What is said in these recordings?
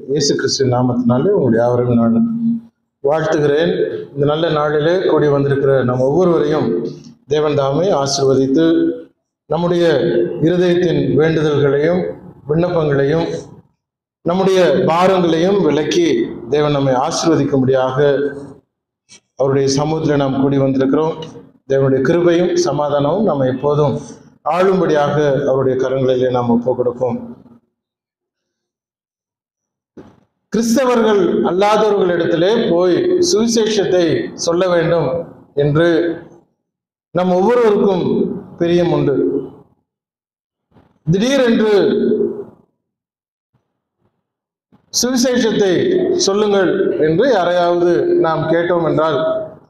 இயேசு கிறிஸ்து நாமத்தினாலே உங்களுடைய யாவரையும் நான் வாழ்த்துகிறேன் இந்த நல்ல நாளிலே கூடி வந்திருக்கிற நம் ஒவ்வொருவரையும் தேவன் தாமே ஆசிர்வதித்து நம்முடைய இருதயத்தின் வேண்டுதல்களையும் விண்ணப்பங்களையும் நம்முடைய பாரங்களையும் விலக்கி தேவன் நம்மை ஆசீர்வதிக்கும்படியாக அவருடைய சமூகத்தில் நாம் கூடி வந்திருக்கிறோம் தேவனுடைய கிருபையும் சமாதானமும் நம்ம எப்போதும் ஆளும்படியாக அவருடைய கரங்களிலே நாம் ஒப்பு கொடுப்போம் கிறிஸ்தவர்கள் அல்லாதவர்களிடத்திலே போய் சுவிசேஷத்தை சொல்ல வேண்டும் என்று நம் ஒவ்வொருவருக்கும் பிரியம் உண்டு திடீரென்று சுவிசேஷத்தை சொல்லுங்கள் என்று யாரையாவது நாம் கேட்டோம் என்றால்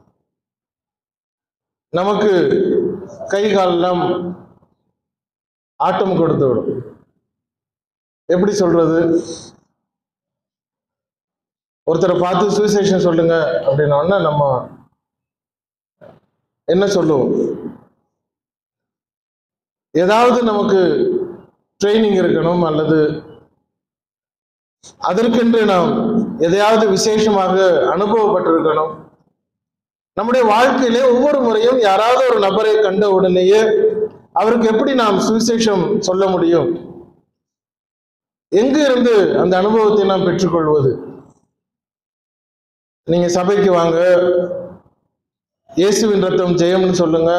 நமக்கு கை காலெல்லாம் ஆட்டம் கொடுத்து விடும் எப்படி சொல்றது ஒருத்தரை பார்த்து சுவிசேஷம் சொல்லுங்க அப்படின்னோடனே நம்ம என்ன சொல்லுவோம் ஏதாவது நமக்கு ட்ரைனிங் இருக்கணும் அல்லது அதற்கென்று நாம் எதையாவது விசேஷமாக அனுபவப்பட்டிருக்கணும் நம்முடைய வாழ்க்கையிலே ஒவ்வொரு முறையும் யாராவது ஒரு நபரை கண்ட உடனேயே அவருக்கு எப்படி நாம் சுவிசேஷம் சொல்ல முடியும் எங்கு இருந்து அந்த அனுபவத்தை நாம் பெற்றுக்கொள்வது நீங்க சபைக்கு வாங்க இயேசுவின் ரத்தம் ஜெயம்னு சொல்லுங்க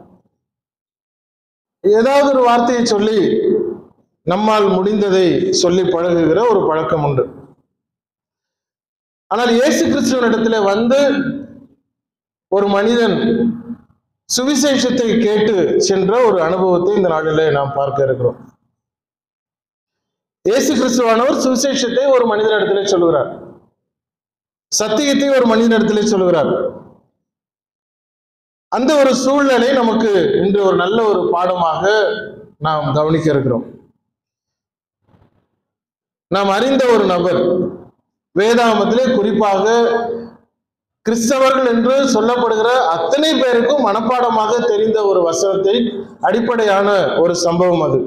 ஏதாவது ஒரு வார்த்தையை சொல்லி நம்மால் முடிந்ததை சொல்லி பழகுகிற ஒரு பழக்கம் உண்டு ஆனால் இயேசு கிறிஸ்துவனிடத்துல வந்து ஒரு மனிதன் சுவிசேஷத்தை கேட்டு சென்ற ஒரு அனுபவத்தை இந்த நாளிலே நாம் பார்க்க இருக்கிறோம் இயேசு கிறிஸ்துவானவர் சுவிசேஷத்தை ஒரு மனிதனிடத்திலே சொல்லுகிறார் சத்தியத்தை ஒரு மனிதனிடத்திலே சொல்லுகிறார் அந்த ஒரு சூழ்நிலை நமக்கு இன்று ஒரு நல்ல ஒரு பாடமாக நாம் கவனிக்க இருக்கிறோம் நாம் அறிந்த ஒரு நபர் வேதாமத்திலே குறிப்பாக கிறிஸ்தவர்கள் என்று சொல்லப்படுகிற அத்தனை பேருக்கும் மனப்பாடமாக தெரிந்த ஒரு வசனத்தை அடிப்படையான ஒரு சம்பவம் அது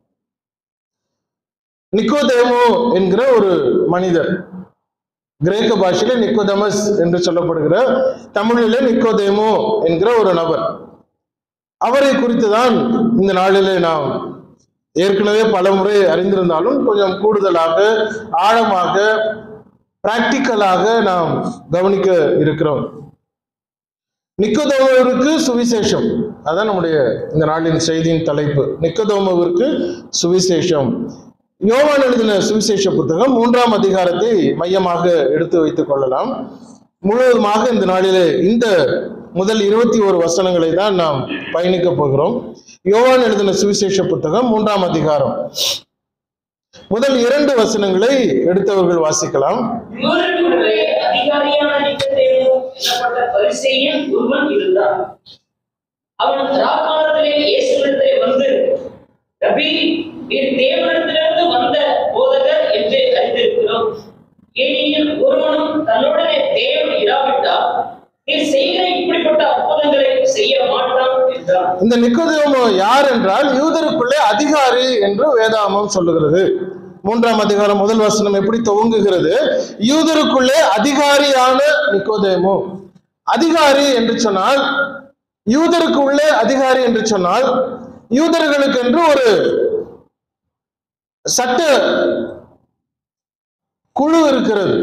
நிக்கோதேமோ என்கிற ஒரு மனிதர் கிரேக்க பாஷையில நிக்கோதமஸ் என்று சொல்லப்படுகிற தமிழிலே நிக்கோதேமோ என்கிற ஒரு நபர் அவரை குறித்து தான் இந்த நாளிலே நாம் ஏற்கனவே பல முறை அறிந்திருந்தாலும் கொஞ்சம் கூடுதலாக ஆழமாக பிராக்டிக்கலாக நாம் கவனிக்க இருக்கிறோம் நிக்கோதோமவிற்கு சுவிசேஷம் அதான் நம்முடைய இந்த நாளின் செய்தியின் தலைப்பு நிக்கோதோமவிற்கு சுவிசேஷம் யோவான் எழுதின சுவிசேஷ புத்தகம் மூன்றாம் அதிகாரத்தை மையமாக எடுத்து வைத்துக் கொள்ளலாம் முழுவதுமாக இந்த நாளிலே இந்த முதல் இருபத்தி ஒரு வசனங்களை தான் நாம் பயணிக்க போகிறோம் யோவான் எழுதின சுவிசேஷ புத்தகம் மூன்றாம் அதிகாரம் முதல் இரண்டு வசனங்களை எடுத்தவர்கள் வாசிக்கலாம் இவர்களுடைய அதிகாரியான நிக்கதேமு எனப்பட்ட பரிசேயன் ஒருவன் இருந்தான் அவன் ராக்காலத்திலே இயேசுவிடத்திலே வந்து ரபி நீர் தேவனிடத்திலிருந்து வந்த போதகர் என்று அறிந்திருக்கிறோம் ஏனெனில் ஒருவனும் தன்னுடனே தேவன் இராவிட்டால் நீர் செய்கிற இப்படிப்பட்ட அற்புதங்களை செய்ய மாட்டான் என்றான் இந்த நிக்கோதேமோ யார் என்றால் யூதருக்குள்ளே அதிகாரி என்று வேதாமம் சொல்லுகிறது மூன்றாம் அதிகாரம் முதல் வசனம் எப்படி துவங்குகிறது யூதருக்குள்ளே அதிகாரியான நிக்கோதேமோ அதிகாரி என்று சொன்னால் யூதருக்கு உள்ளே அதிகாரி என்று சொன்னால் யூதர்களுக்கு என்று ஒரு சட்ட குழு இருக்கிறது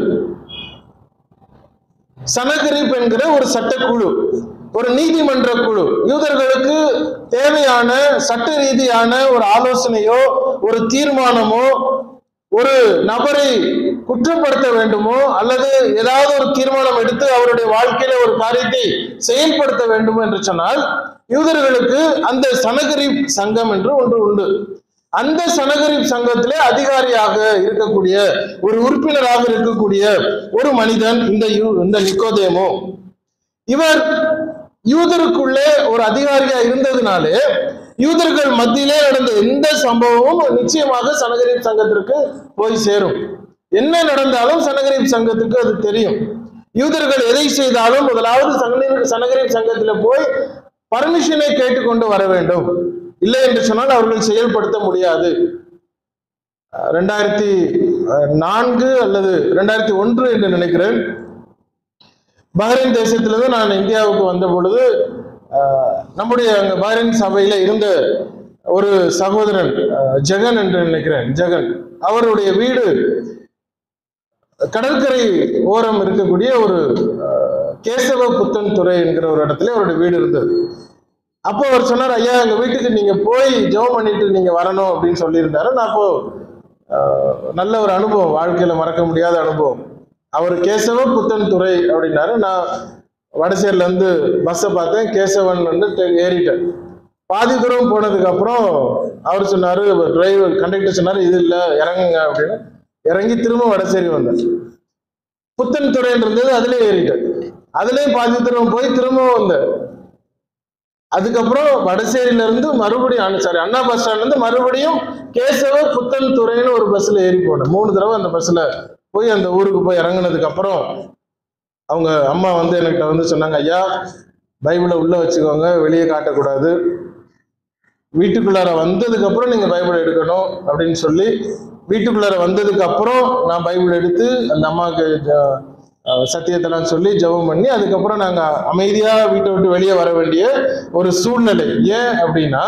சனகரிப் என்கிற ஒரு சட்டக்குழு ஒரு நீதிமன்ற குழு யூதர்களுக்கு தேவையான சட்ட ரீதியான ஒரு ஆலோசனையோ ஒரு தீர்மானமோ ஒரு நபரை குற்றப்படுத்த வேண்டுமோ அல்லது ஏதாவது ஒரு தீர்மானம் எடுத்து அவருடைய வாழ்க்கையில ஒரு காரியத்தை செயல்படுத்த வேண்டும் என்று சொன்னால் யூதர்களுக்கு அந்த சனகரிப் சங்கம் என்று ஒன்று உண்டு அந்த சனகரிப் சங்கத்திலே அதிகாரியாக இருக்கக்கூடிய ஒரு உறுப்பினராக இருக்கக்கூடிய ஒரு மனிதன் இந்த யூ- இந்த நிக்கோதேமோ இவர் யூதருக்குள்ளே ஒரு அதிகாரியா இருந்ததுனாலே யூதர்கள் மத்தியிலே நடந்த எந்த சம்பவமும் நிச்சயமாக சனகரிப் சங்கத்திற்கு போய் சேரும் என்ன நடந்தாலும் சனகரிப் சங்கத்துக்கு அது தெரியும் யூதர்கள் எதை செய்தாலும் முதலாவது சனகரி- சனகரிப் சங்கத்துல போய் பர்மிஷனை கேட்டுக்கொண்டு வர வேண்டும் இல்லை என்று சொன்னால் அவர்கள் செயல்படுத்த முடியாது அஹ் ரெண்டாயிரத்தி அஹ், நான்கு அல்லது ரெண்டாயிரத்தி ஒன்று என்று நினைக்கிறேன் பஹ்ரைன் தேசத்திலிருந்து நான் இந்தியாவுக்கு வந்த பொழுது அஹ், நம்முடைய அங்க பஹ்ரைன் சபையில இருந்த ஒரு சகோதரன் அஹ், ஜெகன் என்று நினைக்கிறேன் ஜெகன் அவருடைய வீடு கடற்கரை ஓரம் இருக்கக்கூடிய ஒரு அஹ், கேசவ புத்தன் துறை என்கிற ஒரு இடத்துல அவருடைய வீடு இருந்தது அப்போ அவர் சொன்னார் ஐயா எங்க வீட்டுக்கு நீங்க போய் ஜெபம் பண்ணிட்டு நீங்க வரணும் அப்படின்னு சொல்லியிருந்தாரு நான் அப்போ அஹ், நல்ல ஒரு அனுபவம் வாழ்க்கையில மறக்க முடியாத அனுபவம் அவர் கேசவ புத்தன் துறை அப்படின்னாரு நான் வடசேரில இருந்து பஸ்ஸை பார்த்தேன் கேசவன் வந்து டே- ஏறிட்டேன் பாதி தூரம் போனதுக்கு அப்புறம் அவர் சொன்னாரு டிரைவர் கண்டக்டர் சொன்னாரு இது இல்ல இறங்குங்க அப்படின்னு இறங்கி திரும்ப வடசேரி வந்தேன் புத்தன் துறைன்னு இருந்தது அதுலயே ஏறிட்டேன் அதுலயும் பாதி தூரம் போய் திரும்பவும் வந்தேன் அதுக்கப்புறம் வடசேரியில இருந்து மறுபடியும் சாரி அண்ணா பஸ் ஸ்டாண்ட்ல இருந்து மறுபடியும் கேசவ புத்தன் துறைன்னு ஒரு பஸ்ல ஏறி போனேன் மூணு தடவை அந்த பஸ்ல போய் அந்த ஊருக்கு போய் இறங்குனதுக்கு அப்புறம் அவங்க அம்மா வந்து என்கிட்ட வந்து சொன்னாங்க ஐயா பைபிளை உள்ள வச்சுக்கோங்க வெளியே காட்டக்கூடாது வீட்டுக்குள்ளார வந்ததுக்கு அப்புறம் நீங்க பைபிள் எடுக்கணும் அப்படின்னு சொல்லி வீட்டுக்குள்ளார வந்ததுக்கு அப்புறம் நான் பைபிள் எடுத்து அந்த அம்மாவுக்கு ஜ- அஹ் சத்தியத்தெல்லாம் சொல்லி ஜெபம் பண்ணி அதுக்கப்புறம் நாங்க அமைதியா வீட்டை விட்டு வெளியே வர வேண்டிய ஒரு சூழ்நிலை ஏன் அப்படின்னா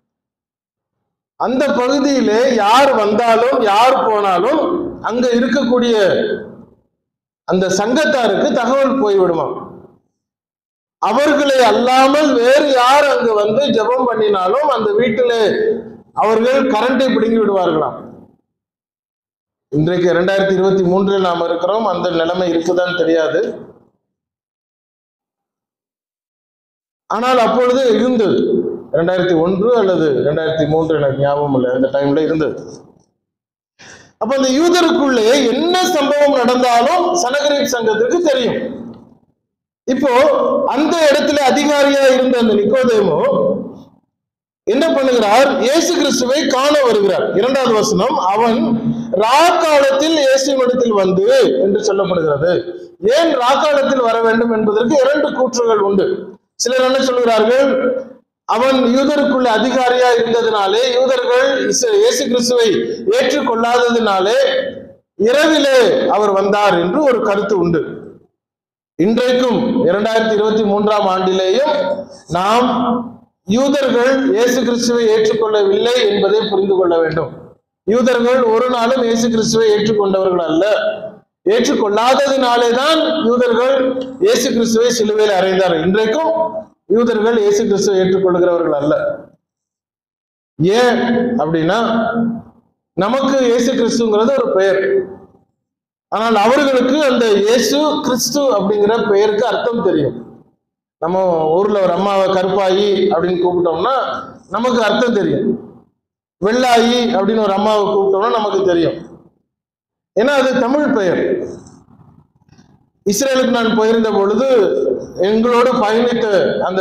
அந்த பகுதியிலே யார் வந்தாலும் யார் போனாலும் அங்க இருக்கக்கூடிய அந்த சங்கத்தாருக்கு தகவல் போய்விடுமா அவர்களை அல்லாமல் வேறு யார் அங்கு வந்து ஜெபம் பண்ணினாலும் அந்த வீட்டிலே அவர்கள் கரண்டை பிடுங்கி விடுவார்களாம் இன்றைக்கு இரண்டாயிரத்தி இருபத்தி மூன்றில் நாம் இருக்கிறோம் அந்த நிலைமை இருக்குதான்னு தெரியாது ஆனால் அப்பொழுது இருந்தது ரெண்டாயிரத்தி ஒன்று அல்லது ரெண்டாயிரத்தி மூன்று எனக்கு ஞாபகம் இல்லை அந்த டைம்ல இருந்தது அப்ப அந்த யூதருக்குள்ளே என்ன சம்பவம் நடந்தாலும் சனகரிப் சங்கத்திற்கு தெரியும் இப்போ அந்த இடத்துல அதிகாரியா இருந்த அந்த நிக்கோதேமோ என்ன பண்ணுகிறார் இயேசு கிறிஸ்துவை காண வருகிறார் இரண்டாவது வசனம் அவன் ரா காலத்தில் இயேசுவிடத்தில் வந்து என்று சொல்லப்படுகிறது ஏன் ரா காலத்தில் வர வேண்டும் என்பதற்கு இரண்டு கூற்றுகள் உண்டு சிலர் என்ன சொல்கிறார்கள் அவன் யூதருக்குள்ள அதிகாரியா இருந்ததினாலே யூதர்கள் இச- இயேசு கிறிஸ்துவை ஏற்றுக்கொள்ளாததினாலே இரவிலே அவர் வந்தார் என்று ஒரு கருத்து உண்டு இன்றைக்கும் இரண்டாயிரத்தி இருபத்தி மூன்றாம் ஆண்டிலேயும் நாம் யூதர்கள் இயேசு கிறிஸ்துவை ஏற்றுக்கொள்ளவில்லை என்பதை புரிந்து கொள்ள வேண்டும் யூதர்கள் ஒரு நாளும் இயேசு கிறிஸ்துவை ஏற்றுக்கொண்டவர்கள் அல்ல ஏற்றுக்கொள்ளாததினாலே தான் யூதர்கள் இயேசு கிறிஸ்துவை சிலுவையில் அறைந்தார்கள் இன்றைக்கும் யூதர்கள் இயேசு கிறிஸ்துவை ஏற்றுக்கொள்கிறவர்கள் அல்ல ஏன் அப்படின்னா நமக்கு இயேசு கிறிஸ்துங்கிறது ஒரு பெயர் ஆனால் அவர்களுக்கு அந்த இயேசு கிறிஸ்து அப்படிங்கிற பெயருக்கு அர்த்தம் தெரியும் நம்ம ஊர்ல ஒரு அம்மாவை கருப்பாயி அப்படின்னு கூப்பிட்டோம்னா நமக்கு அர்த்தம் தெரியும் வெள்ளாயி அப்படின்னு ஒரு அம்மாவை கூப்பிட்டோம்னா நமக்கு தெரியும் ஏன்னா அது தமிழ் பெயர் இஸ்ரேலுக்கு நான் போயிருந்த பொழுது எங்களோடு பயணித்த அந்த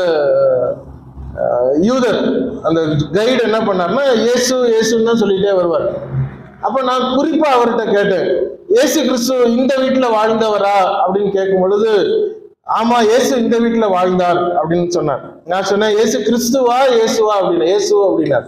அஹ், யூதர் அந்த கைடு என்ன பண்ணார்னா இயேசு இயேசுன்னு தான் சொல்லிட்டே வருவார் அப்ப நான் குறிப்பா அவர்கிட்ட கேட்டேன் இயேசு கிறிஸ்து இந்த வீட்டுல வாழ்ந்தவரா அப்படின்னு கேட்கும் பொழுது ஆமா இயேசு இந்த வீட்டுல வாழ்ந்தார் அப்படின்னு சொன்னார் நான் சொன்னேன் இயேசு கிறிஸ்துவா இயேசுவா அப்படின்னு இயேசு அப்படின்னார்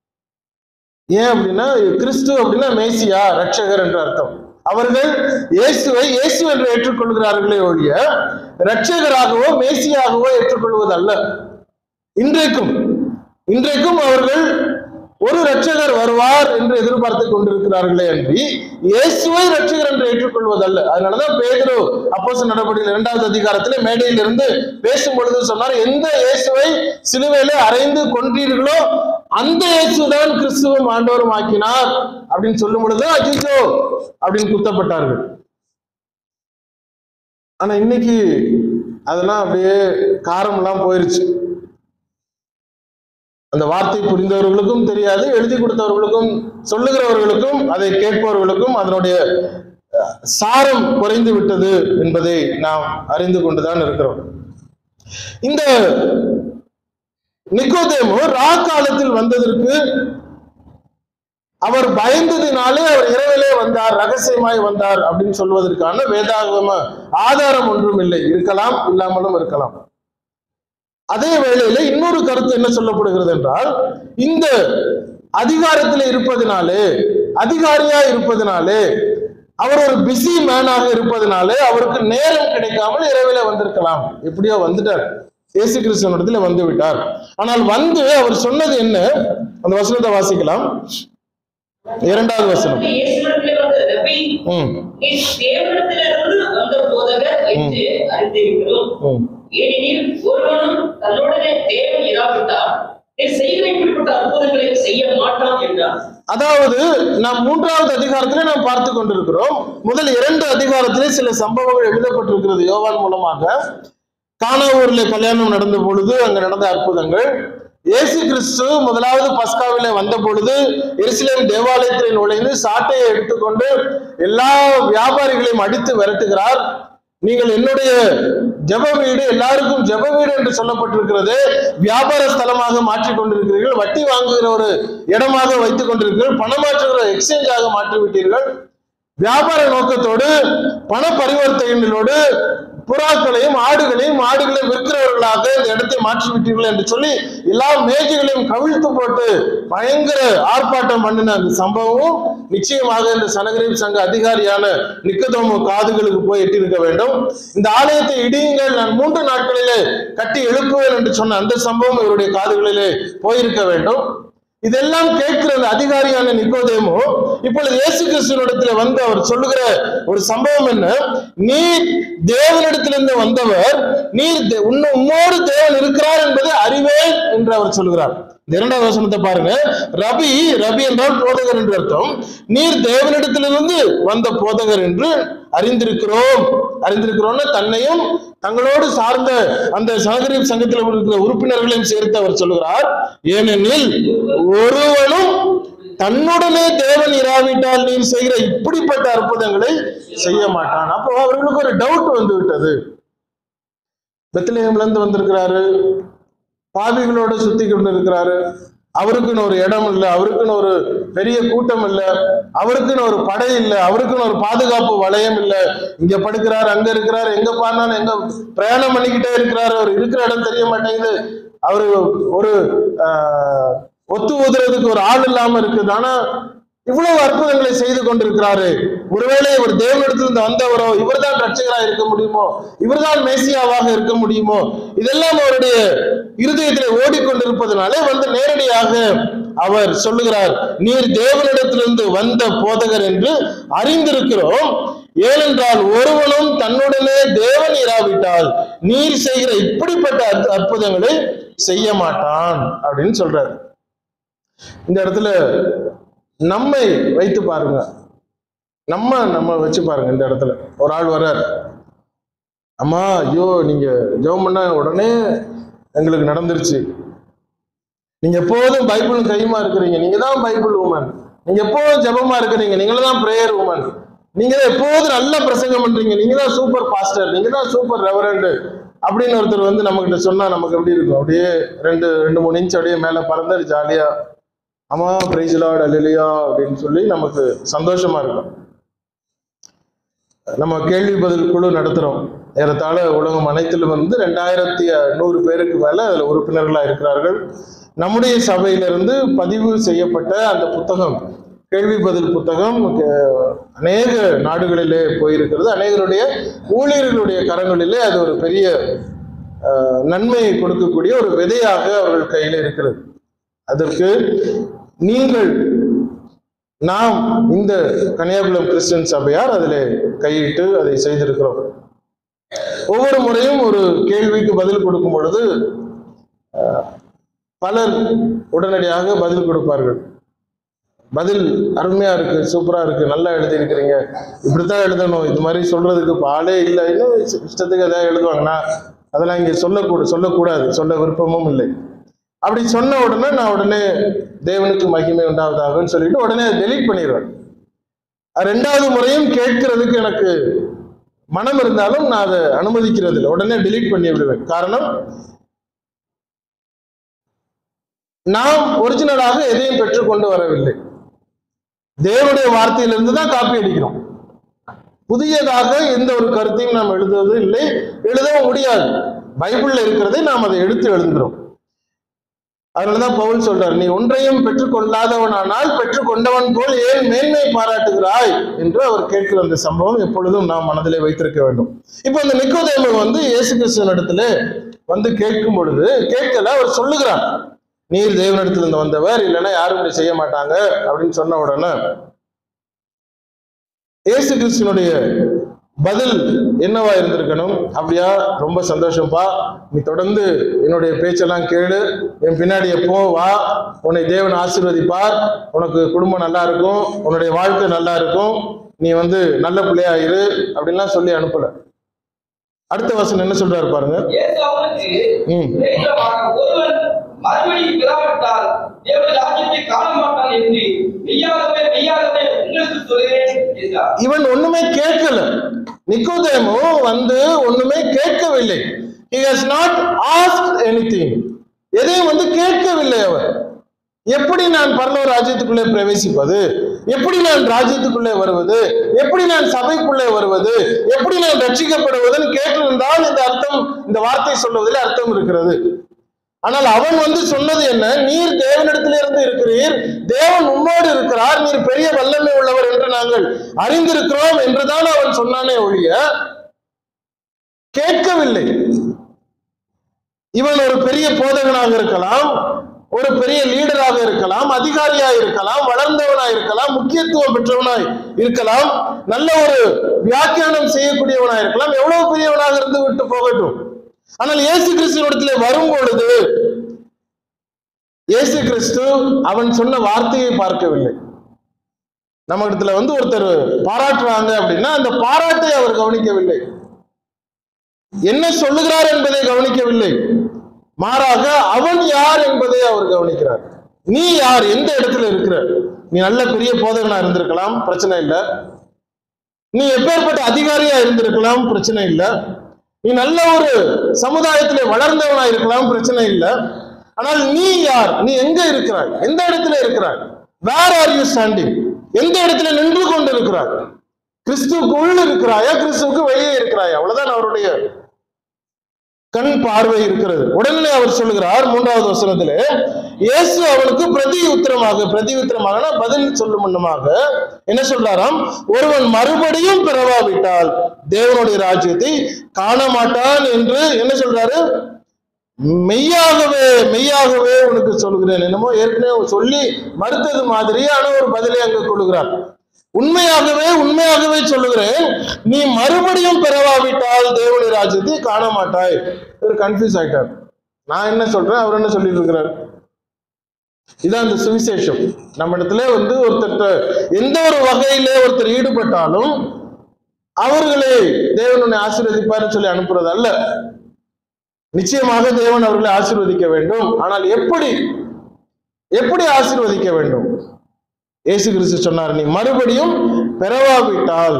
ஏன் அப்படின்னா கிறிஸ்து அப்படின்னா மேசியா ரட்சகர் என்ற அர்த்தம் அவர்கள் இயேசுவை இயேசு என்று ஏற்றுக்கொள்கிறார்களே ஒழிய ரட்சகராகவோ மேசியாகவோ ஏற்றுக்கொள்வதல்ல இன்றைக்கும் இன்றைக்கும் அவர்கள் ஒரு ரட்சகர் வருவார் என்று எதிர்பார்த்து கொண்டிருக்கிறார்களே அன்றி இயேசுவை ரட்சகர் என்று ஏற்றுக்கொள்வதல்ல அதனாலதான் பேதுரு அப்போஸ் நடவடிக்கை இரண்டாவது அதிகாரத்திலே மேடையில் இருந்து பேசும் பொழுது சொன்னார் எந்த இயேசுவை சிலுவையிலே அறைந்து கொன்றீர்களோ அந்த இயேசுதான் கிறிஸ்துவும் ஆண்டவரும் ஆக்கினார் அப்படின்னு சொல்லும் பொழுது அஜிஜோ அப்படின்னு குத்தப்பட்டார்கள் ஆனா இன்னைக்கு அதெல்லாம் அப்படியே காரம்லாம் போயிருச்சு அந்த வார்த்தை புரிந்தவர்களுக்கும் தெரியாது எழுதி கொடுத்தவர்களுக்கும் சொல்லுகிறவர்களுக்கும் அதை கேட்பவர்களுக்கும் அதனுடைய அஹ், சாரம் குறைந்து விட்டது என்பதை நாம் அறிந்து கொண்டுதான் இருக்கிறோம் இந்த நிக்கோதேமு ரா காலத்தில் வந்ததற்கு அவர் பயந்ததினாலே அவர் இரவிலே வந்தார் ரகசியமாய் வந்தார் அப்படின்னு சொல்வதற்கான வேதாகம ஆதாரம் ஒன்றும் இல்லை இருக்கலாம் இல்லாமலும் இருக்கலாம் அதே வேளையில இன்னொரு கருத்து என்ன சொல்லப்படுகிறது என்றால் இந்த அதிகாரத்தில் இருப்பதினாலே அதிகாரியா இருப்பதினாலே அவர் ஒரு பிஸி மேனாக இருப்பதனாலே அவருக்கு நேரம் கிடைக்காமல் இரவில வந்திருக்கலாம் எப்படியோ வந்துட்டார் இயேசு கிறிஸ்துவனிடத்துல வந்து விட்டார் ஆனால் வந்து அவர் சொன்னது என்ன அந்த வசனத்தை வாசிக்கலாம் இரண்டாவது வசனம் அப்பொழுது இயேசுவிடத்திலே வந்த ரபி ம் நீர் தேவனிடத்திலிருந்து வந்த போதகர் என்று அறிந்திருக்கிறோம் ம் ஏனெனில் ஒருவனும் தன்னுடனே தேவன் இராவிட்டால் நீர் செய்கிற இப்படிப்பட்ட அற்புதங்களை செய்ய மாட்டான் என்றார் அதாவது நாம் மூன்றாவது அதிகாரத்திலே நாம் பார்த்து கொண்டிருக்கிறோம் முதல் இரண்டு அதிகாரத்திலே சில சம்பவங்கள் எழுதப்பட்டிருக்கிறது யோவான் மூலமாக கானாவூர்ல கல்யாணம் நடந்த பொழுது அங்க நடந்த அற்புதங்கள் இயேசு கிறிஸ்து முதலாவது பஸ்காவிலே வந்த பொழுது எருசலேம் தேவாலயத்தில் நுழைந்து சாட்டையை எடுத்துக்கொண்டு எல்லா வியாபாரிகளையும் அடித்து விரட்டுகிறார் நீங்கள் என்னுடைய ஜெப வீடு எல்லாருக்கும் ஜெப வீடு என்று சொல்லப்பட்டிருக்கிறது வியாபார ஸ்தலமாக மாற்றிக் கொண்டிருக்கிறீர்கள் வட்டி வாங்குகிற ஒரு இடமாக வைத்துக் கொண்டிருக்கிறீர்கள் பணமாற்றுகிற எக்ஸ்சேஞ்சாக மாற்றி விட்டீர்கள் வியாபார நோக்கத்தோடு பண பரிவர்த்தனைகளோடு புறாக்களையும் ஆடுகளையும் ஆடுகளையும் விற்கிறவர்களாக இந்த இடத்தை மாற்றி விட்டீர்கள் என்று சொல்லி எல்லா மேஜைகளையும் கவிழ்த்து போட்டு பயங்கர ஆர்ப்பாட்டம் பண்ணின அந்த சம்பவமும் நிச்சயமாக இந்த சனகரிப் சங்க அதிகாரியான நிக்கதோமு காதுகளுக்கு போய் எட்டியிருக்க வேண்டும் இந்த ஆலயத்தை இடியுங்கள் நான் மூன்று நாட்களிலே கட்டி எழுப்புவேன் என்று சொன்ன அந்த சம்பவம் இவருடைய காதுகளிலே போயிருக்க வேண்டும் இதெல்லாம் கேட்கிற அந்த அதிகாரியான நிக்கோதேமோ இப்பொழுது இயேசு கிறிஸ்துவனிடத்துல வந்து அவர் சொல்லுகிற ஒரு சம்பவம் என்ன நீர் தேவனிடத்திலிருந்து வந்தவர் நீர் தே- உன்ன- உம்மோடு தேவன் இருக்கிறார் என்பதை அறிவேன் என்று அவர் சொல்லுகிறார் இந்த இரண்டாவது வசனத்தை பாருங்க ரபி ரபி என்றால் போதகர் என்று அர்த்தம் நீர் தேவனிடத்திலிருந்து வந்த போதகர் என்று அறிந்திருக்கிறோம் அறிந்திருக்கிறோம்னு தன்னையும் தங்களோடு சார்ந்த அந்த சககரிப் சங்கத்தில் இருக்கிற உறுப்பினர்களையும் சேர்த்து அவர் சொல்லுகிறார் ஏனெனில் ஒருவனும் தன்னுடனே தேவன் இராவிட்டால் நீர் செய்கிற இப்படிப்பட்ட அற்புதங்களை செய்ய மாட்டான் அப்போ அவர்களுக்கு ஒரு டவுட் வந்து விட்டது பெத்லஹேம்ல இருந்து வந்திருக்கிறாரு பாவிகளோட சுத்தி கொண்டு இருக்கிறாரு அவருக்குன்னு ஒரு இடம் இல்லை அவருக்குன்னு ஒரு பெரிய கூட்டம் இல்லை அவருக்குன்னு ஒரு படை இல்லை அவருக்குன்னு ஒரு பாதுகாப்பு வளையம் இல்லை இங்க படுக்கிறார் அங்க இருக்கிறார் எங்க பாருனாலும் எங்க பிரயாணம் பண்ணிக்கிட்டே இருக்கிறாரு அவர் இருக்கிற இடம் தெரிய மாட்டேங்குது அவரு ஒரு ஆஹ், ஒத்து ஊதுறதுக்கு ஒரு ஆள் இல்லாம இருக்குது ஆனா இவ்வளவு அற்புதங்களை செய்து கொண்டிருக்கிறாரு ஒருவேளை இவர் தேவனிடத்திலிருந்து வந்தவரோ இவர்தான் ரட்சகராக இருக்க முடியுமோ இவர்தான் மேசியாவாக இருக்க முடியுமோ இதெல்லாம் அவருடைய இருதயத்திலே ஓடிக்கொண்டிருப்பதனாலே வந்து நேரடியாக அவர் சொல்லுகிறார் நீர் தேவனிடத்திலிருந்து வந்த போதகர் என்று அறிந்திருக்கிறோம் ஏனென்றால் ஒருவனும் தன்னுடனே தேவன் இராவிட்டால் நீர் செய்கிற இப்படிப்பட்ட அற்ப- அற்புதங்களை செய்ய மாட்டான் அப்படின்னு சொல்றார் இந்த இடத்துல நம்மை வைத்து பாருங்க நம்ம நம்ம வச்சு பாருங்க இந்த இடத்துல ஒரு ஆள் வர்றார் அம்மா ஐயோ நீங்க ஜெபம் பண்ண உடனே எங்களுக்கு நடந்துருச்சு நீங்க எப்போதும் பைபிளும் கையுமா இருக்கிறீங்க நீங்க தான் பைபிள் உமன் நீங்க எப்போதும் ஜெபமா இருக்கிறீங்க நீங்க தான் பிரேயர் உமன் நீங்க தான் எப்போதும் நல்ல பிரசங்கம் பண்றீங்க நீங்க தான் சூப்பர் பாஸ்டர் நீங்க தான் சூப்பர் ரெவரண்ட் அப்படின்னு ஒருத்தர் வந்து நம்ம கிட்ட சொன்னா நமக்கு எப்படி இருக்கும் அப்படியே ரெண்டு ரெண்டு மூணு இன்ச் அப்படியே மேல பறந்து ஜாலியா ஆமா பிரைஸ் லார்ட் அல்லையா அப்படின்னு சொல்லி நமக்கு சந்தோஷமா இருக்கும் நம்ம கேள்வி பதில் குழு நடத்துறோம் ஏறத்தாழ உலகம் அனைத்திலும் வந்து ரெண்டாயிரத்தி நூறு பேருக்கு மேல அதுல உறுப்பினர்களா இருக்கிறார்கள் நம்முடைய சபையிலிருந்து பதிவு செய்யப்பட்ட அந்த புத்தகம் கேள்வி பதில் புத்தகம் அஹ், அநேக நாடுகளிலே போயிருக்கிறது அநேகருடைய ஊழியர்களுடைய கரங்களிலே அது ஒரு பெரிய அஹ், நன்மையை கொடுக்கக்கூடிய ஒரு விதையாக அவர்கள் கையில் இருக்கிறது அதற்கு நீங்கள் நாம் இந்த கன்னியாகுளம் கிறிஸ்டியன் சபையார் அதில் கையிட்டு அதை செய்திருக்கிறோம் ஒவ்வொரு முறையும் ஒரு கேள்விக்கு பதில் கொடுக்கும் பொழுது அஹ், பலர் உடனடியாக பதில் கொடுப்பார்கள் பதில் அருமையா இருக்கு சூப்பரா இருக்கு நல்லா எழுதியிருக்கிறீங்க இப்படித்தான் எழுதணும் இது மாதிரி சொல்றதுக்கு இப்ப ஆளே இல்லை இன்னும் இஷ்ட- இஷ்டத்துக்கு எதாவது எழுதுவாங்கன்னா அதெல்லாம் இங்க சொல்லக்கூட சொல்லக்கூடாது சொல்ல விருப்பமும் இல்லை அப்படி சொன்ன உடனே நான் உடனே தேவனுக்கு மகிமை உண்டாவதாகன்னு சொல்லிட்டு உடனே டெலீட் பண்ணிடுவேன் அது ரெண்டாவது முறையும் கேட்கறதுக்கு எனக்கு மனம் இருந்தாலும் நான் அதை அனுமதிக்கிறது இல்லை உடனே delete பண்ணி விடுவேன் காரணம் நாம் ஒரிஜினலாக எதையும் பெற்றுக்கொண்டு வரவில்லை தேவனுடைய வார்த்தையிலிருந்து தான் காப்பி அடிக்கிறோம் புதியதாக எந்த ஒரு கருத்தையும் நாம் எழுதுவது இல்லை எழுதவும் முடியாது பைபிள்ல இருக்கிறதை நாம் அதை எடுத்து எழுதுகிறோம் அதனாலதான் பவுல் சொல்றார் நீ ஒன்றையும் பெற்றுக்கொள்ளாதவனானால் பெற்றுக்கொண்டவன் போல் ஏன் மேன்மை பாராட்டுகிறாய் என்று அவர் கேட்கிற அந்த சம்பவம் எப்பொழுதும் நாம் மனதிலே வைத்திருக்க வேண்டும் இப்போ இந்த நிக்கோதேமு வந்து இயேசு கிறிஸ்துவனிடத்துல வந்து கேட்கும் பொழுது கேட்கல அவர் சொல்லுகிறார் நீர் தேவனிடத்திலிருந்து வந்தவர் இல்லைன்னா யாரும் இப்படி செய்ய மாட்டாங்க அப்படின்னு சொன்ன உடனே இயேசு கிறிஸ்துவனுடைய பதில் என்னவா இருந்திருக்கணும் அப்படியா ரொம்ப சந்தோஷம்ப்பா நீ தொடர்ந்து என்னுடைய பேச்செல்லாம் கேளு என் பின்னாடி எப்போ வா உன்னை தேவன் ஆசீர்வதிப்பார் உனக்கு குடும்பம் நல்லா இருக்கும் உன்னுடைய வாழ்க்கை நல்லா இருக்கும் நீ வந்து நல்ல பிள்ளையா இரு அப்படின்லாம் சொல்லி அனுப்பல அடுத்த வசனம் என்ன சொல்றாரு பாருங்க இயேசு அவனுக்கு ம் விரைந்தமாக ஒருவன் மறுபடியும் பிறவிட்டால் தேவனுடைய ராஜ்யத்தை காண மாட்டான் என்று மெய்யாகவே மெய்யாகவே உங்களுக்கு சொல்கிறேன் என்றார் இவன் ஒண்ணுமே கேட்கல நிக்கோதேமு வந்து ஒண்ணுமே கேட்கவில்லை he has not asked anything எதையும் வந்து கேட்கவில்லை அவர் எப்படி நான் பரலோக ராஜ்யத்துக்குள்ளே பிரவேசிப்பது எப்படி நான் ராஜ்யத்துக்குள்ளே வருவது எப்படி நான் சபைக்குள்ளே வருவது எப்படி நான் ரட்சிக்கப்படுவதுன்னு கேட்டிருந்தால் இந்த அர்த்தம் இந்த வார்த்தை சொல்வதில் அர்த்தம் இருக்கிறது ஆனால் அவன் வந்து சொன்னது என்ன நீர் தேவனிடத்திலிருந்து இருக்கிறீர் தேவன் உம்மோடு இருக்கிறார் நீர் பெரிய வல்லமை உள்ளவர் என்று நாங்கள் அறிந்திருக்கிறோம் என்றுதான் அவன் சொன்னானே ஒழிய கேட்கவில்லை இவன் ஒரு பெரிய போதகனாக இருக்கலாம் ஒரு பெரிய லீடராக இருக்கலாம் அதிகாரியா இருக்கலாம் வளர்ந்தவனாய் இருக்கலாம் முக்கியத்துவம் பெற்றவனாய் இருக்கலாம் நல்ல ஒரு வியாக்கியானம் செய்யக்கூடியவனாய் இருக்கலாம் எவ்வளவு பெரியவனாக இருந்து விட்டு போகட்டும் ஆனால் இயேசு கிறிஸ்துவிடத்திலே வரும் பொழுது இயேசு கிறிஸ்து அவன் சொன்ன வார்த்தையை பார்க்கவில்லை நம்ம இடத்துல வந்து ஒருத்தர் பாராட்டுறாங்க அப்படின்னா அந்த பாராட்டை அவர் கவனிக்கவில்லை என்ன சொல்லுகிறார் என்பதை கவனிக்கவில்லை மாறாக அவன் யார் என்பதை அவர் கவனிக்கிறார் நீ யார் எந்த இடத்துல இருக்கிற நீ நல்ல பெரிய போதகனா இருந்திருக்கலாம் பிரச்சனை இல்லை நீ எப்பேற்பட்ட அதிகாரியா இருந்திருக்கலாம் பிரச்சனை இல்லை நீ நல்ல ஒரு சமுதாயத்திலே வளர்ந்தவனா இருக்கலாம் பிரச்சனை இல்லை ஆனால் நீ யார் நீ எங்க இருக்கிறாய் எந்த இடத்துல இருக்கிறாய் வேர் ஆர் யூ ஸ்டாண்டிங் எந்த இடத்துல நின்று கொண்டு இருக்கிறாய் கிறிஸ்துவுக்கு உள்ள இருக்கிறாயா கிறிஸ்துவுக்கு வெளியே இருக்கிறாயா அவ்வளவுதான் அவருடைய கண் பார்வை இருக்கிறது உடனே அவர் சொல்லுகிறார் மூன்றாவது வசனத்திலே இயேசு அவனுக்கு பிரதி உத்தரமாக பிரதி உத்தரமாக பதில் சொல்லும் முன்னமாக என்ன சொல்றாராம் ஒருவன் மறுபடியும் பிறவாவிட்டால் தேவனுடைய ராஜ்யத்தை காண மாட்டான் என்று என்ன சொல்றாரு மெய்யாகவே மெய்யாகவே உனக்கு சொல்கிறேன் என்னமோ ஏற்கனவே சொல்லி மறுத்தது மாதிரியான ஒரு பதிலை அங்கு கொள்கிறார் உண்மையாகவே உண்மையாகவே சொல்லுகிறேன் நீ மறுபடியும் பெறவாவிட்டால் தேவனுடைய ராஜ்யத்தை காண மாட்டாய் இவர் கன்ஃபியூஸ் ஆயிட்டார் நான் என்ன சொல்றேன் அவர் என்ன சொல்லிட்டு இருக்கிறார் இதான் அந்த சுவிசேஷம் நம்ம இடத்துல வந்து ஒருத்தர் எந்த ஒரு வகையிலே ஒருத்தர் ஈடுபட்டாலும் அவர்களை தேவனுடைய ஆசீர்வதிப்பார்னு சொல்லி அனுப்புறது அல்ல நிச்சயமாக தேவன் அவர்களை ஆசீர்வதிக்க வேண்டும் ஆனால் எப்படி எப்படி ஆசீர்வதிக்க வேண்டும் இயேசு கிறிஸ்து சொன்னார் நீ மறுபடியும் பெறவாவிட்டால்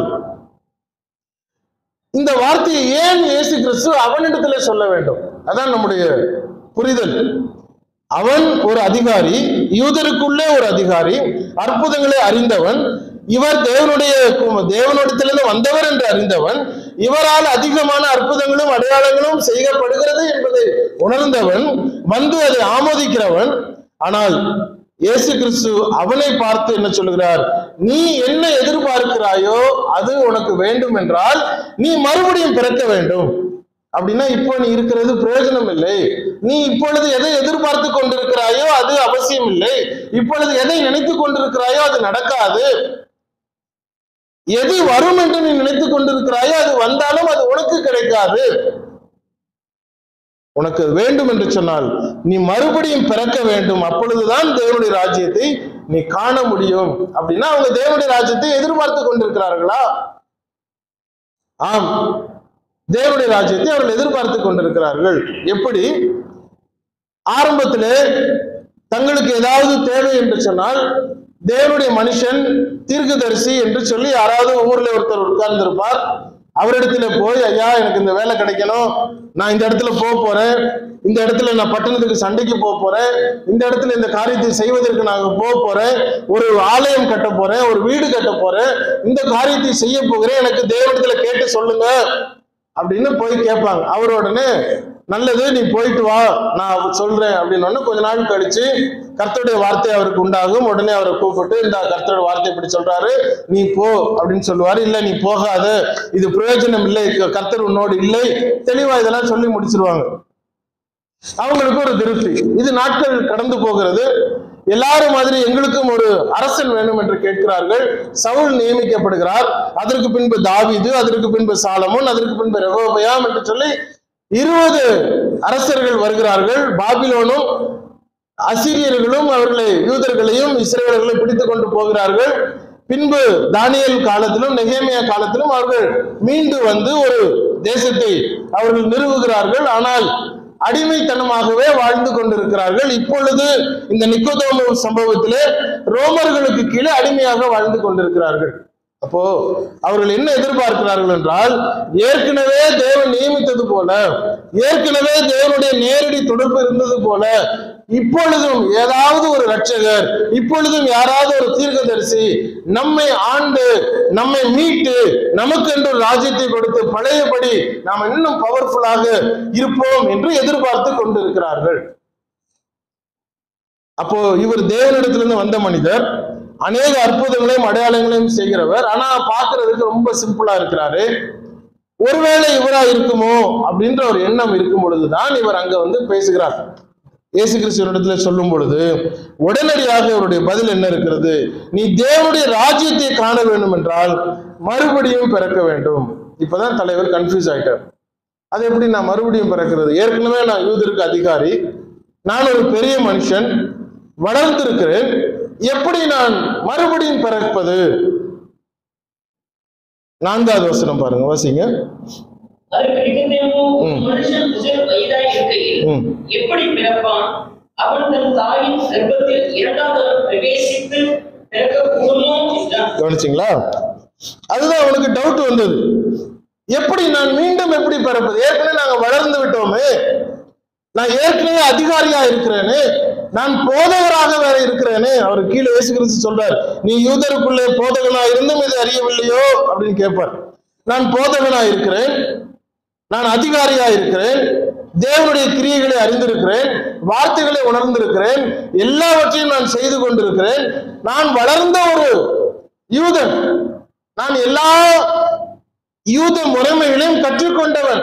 இந்த வார்த்தையை ஏன் இயேசு கிறிஸ்து அவனிடத்துல சொல்ல வேண்டும் அதான் நம்முடைய புரிதல் அவன் ஒரு அதிகாரி யூதருக்குள்ளே ஒரு அதிகாரி அற்புதங்களை அறிந்தவன் இவர் தேவனுடைய கு- தேவனிடத்திலிருந்து வந்தவர் என்று அறிந்தவன் இவரால் அதிகமான அற்புதங்களும் அடையாளங்களும் செய்யப்படுகிறது என்பதை உணர்ந்தவன் வந்து அதை ஆமோதிக்கிறவன் ஆனால் இயேசு கிறிஸ்து அவனை பார்த்து என்ன சொல்லுகிறார் நீ என்ன எதிர்பார்க்கிறாயோ அது உனக்கு வேண்டும் என்றால் நீ மறுபடியும் பிறக்க வேண்டும் அப்படின்னா இப்போ நீ இருக்கிறது பிரயோஜனம் இல்லை நீ இப்பொழுது எதை எதிர்பார்த்து கொண்டிருக்கிறாயோ அது அவசியம் இல்லை இப்பொழுது எதை நினைத்து கொண்டிருக்கிறாயோ அது நடக்காது எது வரும் என்று நீ நினைத்துக் கொண்டிருக்கிறாயோ அது வந்தாலும் அது உனக்கு கிடைக்காது உனக்கு வேண்டும் என்று சொன்னால் நீ மறுபடியும் பிறக்க வேண்டும் அப்பொழுதுதான் தேவனுடைய ராஜ்யத்தை நீ காண முடியும் அப்படின்னா அவங்க தேவனுடைய ராஜ்யத்தை எதிர்பார்த்து கொண்டிருக்கிறார்களா ஆம் தேவனுடைய ராஜ்யத்தை அவர்கள் எதிர்பார்த்து கொண்டிருக்கிறார்கள் எப்படி ஆரம்பத்திலே தங்களுக்கு ஏதாவது தேவை என்று சொன்னால் தேவனுடைய மனுஷன் தீர்க்கதரிசி என்று சொல்லி யாராவது ஊர்ல ஒருத்தர் உட்கார்ந்திருப்பார் அவரிடத்துல போய் ஐயா எனக்கு இந்த வேலை கிடைக்கணும் நான் இந்த இடத்துல போக போறேன் இந்த இடத்துல நான் பட்டணத்துக்கு சண்டைக்கு போக போறேன் இந்த இடத்துல இந்த காரியத்தை செய்வதற்கு நான் போக போறேன் ஒரு ஆலயம் கட்ட போறேன் ஒரு வீடு கட்ட போறேன் இந்த காரியத்தை செய்ய போகிறேன் எனக்கு தேவனிடத்துல கேட்டு சொல்லுங்க அப்படின்னு போய் கேட்பாங்க அவர் உடனே நல்லது நீ போயிட்டு வா நான் சொல்றேன் அப்படின்னு கொஞ்ச நாள் கழிச்சு கர்த்தருடைய வார்த்தை அவருக்கு உண்டாகும் உடனே அவரை கூப்பிட்டு இந்த கர்த்தருடைய வார்த்தை இப்படி சொல்றாரு நீ போ அப்படின்னு சொல்லுவாரு இல்ல நீ போகாத இது பிரயோஜனம் இல்லை கர்த்தர் உன்னோடு இல்லை தெளிவா இதெல்லாம் சொல்லி முடிச்சிருவாங்க அவங்களுக்கு ஒரு திருப்தி இது நாட்கள் கடந்து போகிறது எல்லாரும் மாதிரி எங்களுக்கும் ஒரு அரசன் வேணும் என்று கேட்கிறார்கள் சவுல் நியமிக்கப்படுகிறார் அதற்கு பின்பு தாவீது அதற்கு பின்பு சாலமோன் அதற்கு பின்பு ரெகோபயாம் என்று சொல்லி இருபது அரசர்கள் வருகிறார்கள் பாபிலோனும் அசிரியர்களும் அவர்களை யூதர்களையும் இஸ்ரேலர்களையும் பிடித்துக் கொண்டு போகிறார்கள் பின்பு தானியல் காலத்திலும் நெகேமியா காலத்திலும் அவர்கள் மீண்டு வந்து ஒரு தேசத்தை அவர்கள் நிறுவுகிறார்கள் ஆனால் அடிமைத்தனமாகவே வாழ்ந்து கொண்டிருக்கிறார்கள் இப்பொழுது இந்த நிக்கோதோமு சம்பவத்திலே ரோமர்களுக்கு கீழே அடிமையாக வாழ்ந்து கொண்டிருக்கிறார்கள் அப்போ அவர்கள் என்ன எதிர்பார்க்கிறார்கள் என்றால் ஏற்கனவே தேவன் நியமித்தது போல ஏற்கனவே தேவனுடைய நேரடி தொடர்பு இருந்தது போல இப்பொழுதும் ஏதாவது ஒரு ரட்சகர் இப்பொழுதும் யாராவது ஒரு தீர்க்கதரிசி நம்மை ஆண்டு நம்மை மீட்டு நமக்கு என்று ஒரு ராஜ்யத்தை கொடுத்து பழையபடி நாம் இன்னும் பவர்ஃபுல்லாக இருப்போம் என்று எதிர்பார்த்து கொண்டிருக்கிறார்கள் அப்போ இவர் தேவனிடத்திலிருந்து வந்த மனிதர் அநேக அற்புதங்களையும் அடையாளங்களையும் செய்கிறவர் ஆனா பார்க்கிறதுக்கு ரொம்ப சிம்பிளா இருக்கிறாரு ஒருவேளை இவரா இருக்குமோ அப்படின்ற ஒரு எண்ணம் இருக்கும் பொழுதுதான் இவர் அங்க வந்து பேசுகிறார் இயேசு கிறிஸ்துவனிடத்துல சொல்லும் பொழுது உடனடியாக இவருடைய பதில் என்ன இருக்கிறது நீ தேவனுடைய ராஜ்யத்தை காண வேண்டும் என்றால் மறுபடியும் பிறக்க வேண்டும் இப்பதான் தலைவர் கன்ஃபியூஸ் ஆயிட்டார் அது எப்படி நான் மறுபடியும் பிறக்கிறது ஏற்கனவே நான் யூதருக்கு அதிகாரி நான் ஒரு பெரிய மனுஷன் வளர்ந்திருக்கிறேன் எப்படி நான் மறுபடியும் பிறப்பது நான்காவது வசனம் பாருங்க வாசிங்க அதற்கு நிகழ்ந்தேமோ ம். மனுஷன் முதிர் வயதாய் இருக்கையில் ம். எப்படி பிறப்பான் அவன் தன் தாயின் கர்ப்பத்தில் இரண்டாம் தரம் பிரவேசித்து பிறக்க கூடுமோ என்றான் கவனிச்சிங்களா அதுதான் அவனுக்கு டவுட் வந்தது எப்படி நான் மீண்டும் எப்படி பிறப்பது ஏற்கனவே நாங்க வளர்ந்து விட்டோமே நான் ஏற்கனவே அதிகாரியா இருக்கிறேனே நான் போதகராக வேற இருக்கிறேனே அவர் கீழே இயேசு கிறிஸ்து சொல்றார் நீ யூதருக்குள்ளே போதகனா இருந்தும் இது அறியவில்லையோ அப்படின்னு கேட்பார் நான் போதகனா இருக்கிறேன் நான் அதிகாரியா இருக்கிறேன் தேவனுடைய கிரியைகளை அறிந்திருக்கிறேன் வார்த்தைகளை உணர்ந்திருக்கிறேன் எல்லாவற்றையும் நான் செய்து கொண்டிருக்கிறேன் நான் வளர்ந்த ஒரு யூதன் நான் எல்லா யூத முறைமைகளையும் கற்றுக்கொண்டவன்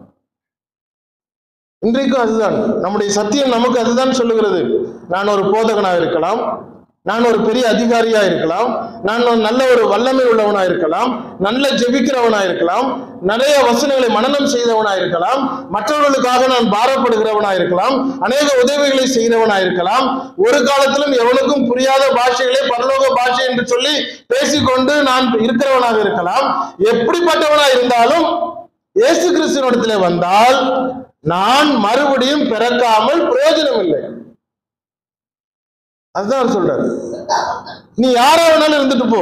இன்றைக்கும் அதுதான் நம்முடைய சத்தியம் நமக்கு அதுதான் சொல்லுகிறது நான் ஒரு போதகனா இருக்கலாம் நான் ஒரு பெரிய அதிகாரியா இருக்கலாம் நான் ஒரு நல்ல ஒரு வல்லமை உள்ளவனா இருக்கலாம் நல்ல ஜெபிக்கிறவனா இருக்கலாம் நிறைய வசனங்களை மனனம் செய்தவனா இருக்கலாம் மற்றவர்களுக்காக நான் பாரப்படுகிறவனா இருக்கலாம் அநேக உதவிகளை செய்கிறவனா இருக்கலாம் ஒரு காலத்திலும் எவனுக்கும் புரியாத பாஷைகளே பரலோக பாஷை என்று சொல்லி பேசிக்கொண்டு நான் இருக்கிறவனாக இருக்கலாம் எப்படிப்பட்டவனா இருந்தாலும் இயேசு கிறிஸ்துவனிடத்திலே வந்தால் நான் மறுபடியும் பிறக்காமல் பிரயோஜனம் இல்லை அதுதான் அவர் சொல்றாரு நீ யாரா வேணாலும் இருந்துட்டு போ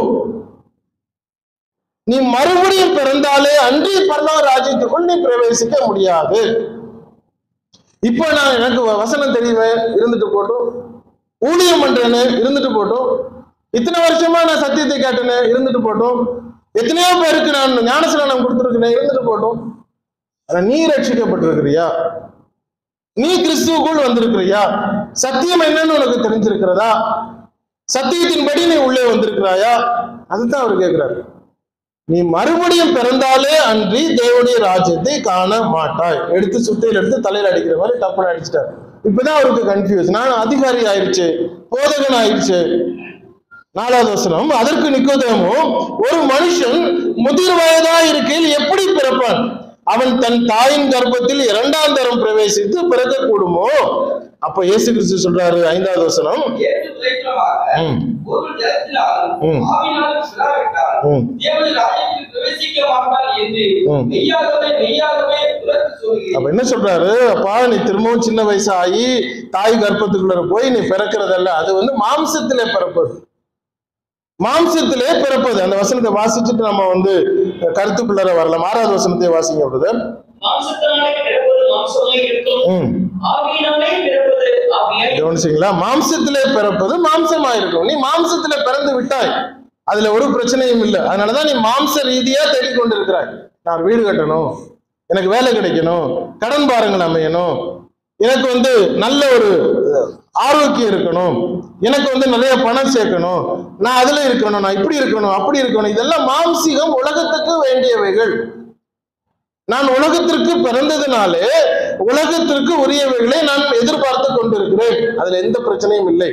நீ மறுபடியும் பிறந்தாலே அன்றி பரலோக ராஜ்யத்துக்குள் நீ பிரவேசிக்க முடியாது இப்போ நான் எனக்கு வ- வசனம் தெரியுமே இருந்துட்டு போட்டும் ஊழியம் பண்றேன்னு இருந்துட்டு போட்டும் இத்தனை வருஷமா நான் சத்தியத்தை கேட்டேனே இருந்துட்டு போட்டும் எத்தனையோ பேருக்கு நான் ஞானஸ்நானம் கொடுத்துருக்கேன் இருந்துட்டு போட்டும் ஆனா நீ ரட்சிக்கப்பட்டிருக்கிறியா நீ கிறிஸ்துவுக்குள் வந்திருக்கிறியா சத்தியம் என்னன்னு உனக்கு தெரிஞ்சிருக்கிறதா சத்தியத்தின்படி நீ உள்ளே வந்திருக்கிறாயா அதுதான் அவர் கேட்கிறாரு நீ மறுபடியும் பிறந்தாலே அன்றி தேவனுடைய ராஜ்யத்தை காண மாட்டாய் எடுத்து சுத்தியில் எடுத்து தலையில அடிக்கிற மாதிரி டப்புன்னு அடிச்சிட்டார் இப்பதான் அவருக்கு கன்ஃபியூஸ் நான் அதிகாரி ஆயிடுச்சு போதகன் ஆயிடுச்சு நாலாவது வசனம் அதற்கு நிக்கோதேமும் ஒரு மனுஷன் முதிர் வயதா இருக்கையில் எப்படி பிறப்பான் அவன் தன் தாயின் கர்ப்பத்தில் இரண்டாம் தரம் பிரவேசித்து பிறக்க கூடுமோ அப்ப இயேசு கிறிஸ்து சொல்றாரு ஐந்தாவது வசனம் ஏற்று துரைத்தனமாக ம், ஒரு ஜலத்தினால் ம். ஆவினால் சிலாவிட்டால் ம். தேவனுடைய ராஜ்யத்தில் பிரவேசிக்க மாட்டான் என்று ம். மெய்யாகவே மெய்யாகவே உனக்கு சொல்கிறேன் அப்ப என்ன சொல்றாரு அப்பா நீ திரும்பவும் சின்ன வயசாகி தாய் கர்ப்பத்துக்குள்ள போய் நீ பிறக்கிறதல்ல அது வந்து மாம்சத்திலே பிறப்பது மாம்சத்திலே பிறப்பது அந்த வசனத்தை வாசிச்சுட்டு நம்ம வந்து கருத்துக்குள்ளர வரலாம் ஆறாவது வசனத்தை வாசிங்க பிரதர் மாம்சத்தினாலே பிறப்பது மாம்சமாய் இருக்கும் ம் ஆவியினாலே பிறப்பது ஆவியாய் கவனிச்சிங்களா மாம்சத்திலே பிறப்பது மாம்சமா இருக்கும் நீ மாம்சத்திலே பிறந்து விட்டாய் அதுல ஒரு பிரச்சனையும் இல்லை அதனாலதான் நீ மாம்ச ரீதியா தேடிக்கொண்டிருக்கிறாய் நான் வீடு கட்டணும் எனக்கு வேலை கிடைக்கணும் கடன் பாரங்கள் அமையணும் எனக்கு வந்து நல்ல ஒரு ஆரோக்கியம் இருக்கணும் எனக்கு வந்து நிறைய பணம் சேர்க்கணும் நான் அதுல இருக்கணும் நான் இப்படி இருக்கணும் அப்படி இருக்கணும் இதெல்லாம் மாம்சீகம் உலகத்துக்கு வேண்டியவைகள் நான் உலகத்திற்கு பிறந்ததினாலே உலகத்திற்கு உரியவைகளை நான் எதிர்பார்த்து கொண்டிருக்கிறேன் அதுல எந்த பிரச்சனையும் இல்லை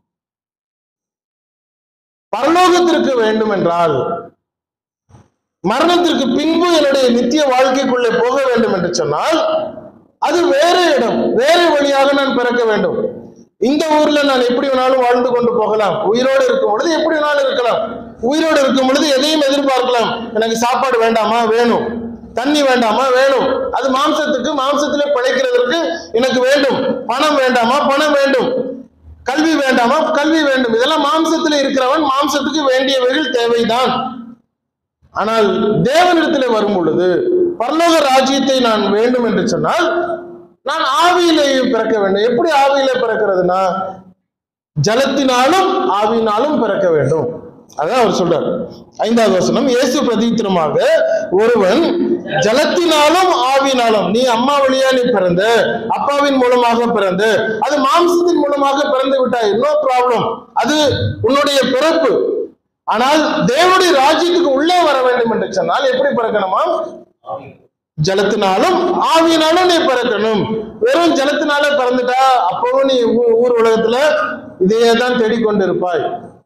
பரலோகத்திற்கு வேண்டும் என்றால் மரணத்திற்கு பின்பு என்னுடைய நித்திய வாழ்க்கைக்குள்ளே போக வேண்டும் என்று சொன்னால் அது வேறு இடம் வேறு வழியாக நான் பிறக்க வேண்டும் இந்த ஊர்ல நான் எப்படி வேணாலும் வாழ்ந்து கொண்டு போகலாம் உயிரோடு இருக்கும் பொழுது எப்படி வேணாலும் இருக்கலாம் உயிரோடு இருக்கும் பொழுது எதையும் எதிர்பார்க்கலாம் எனக்கு சாப்பாடு வேண்டாமா வேணும் தண்ணி வேண்டாமா வேணும் அது மாம்சத்துக்கு மாம்சத்திலே பிழைக்கிறதற்கு எனக்கு வேண்டும் பணம் வேண்டாமா பணம் வேண்டும் கல்வி வேண்டாமா கல்வி வேண்டும் இதெல்லாம் மாம்சத்தில் இருக்கிறவன் மாம்சத்துக்கு வேண்டியவைகள் தேவைதான் ஆனால் தேவனிடத்தில் வரும் பொழுது பரலோக ராஜ்யத்தை நான் வேண்டும் என்று சொன்னால் நான் ஆவியிலேயும் பிறக்க வேண்டும் எப்படி ஆவியிலே பிறக்கிறதுனா ஜலத்தினாலும் ஆவியினாலும் பிறக்க வேண்டும் அதான் அவர் சொல்றார் ஐந்தாவது வசனம் இயேசு பிரதித்திரமாக ஒருவன் ஜலத்தினாலும் ஆவினாலும் நீ அம்மா வழியா நீ பிறந்த அப்பாவின் மூலமாக பிறந்த அது மாம்சத்தின் மூலமாக பிறந்து விட்டாய் நோ ப்ராப்ளம் அது உன்னுடைய பிறப்பு ஆனால் தேவனுடைய ராஜ்யத்துக்கு உள்ளே வர வேண்டும் என்று சொன்னால் எப்படி பிறக்கணுமா ஜலத்தினாலும் ஆவியினாலும் நீ பிறக்கணும் வெறும் ஜலத்தினால பிறந்துட்டா அப்பவும் நீ ஊ- ஊர் உலகத்துல இதையே தான் தேடிக்கொண்டு இருப்பாய்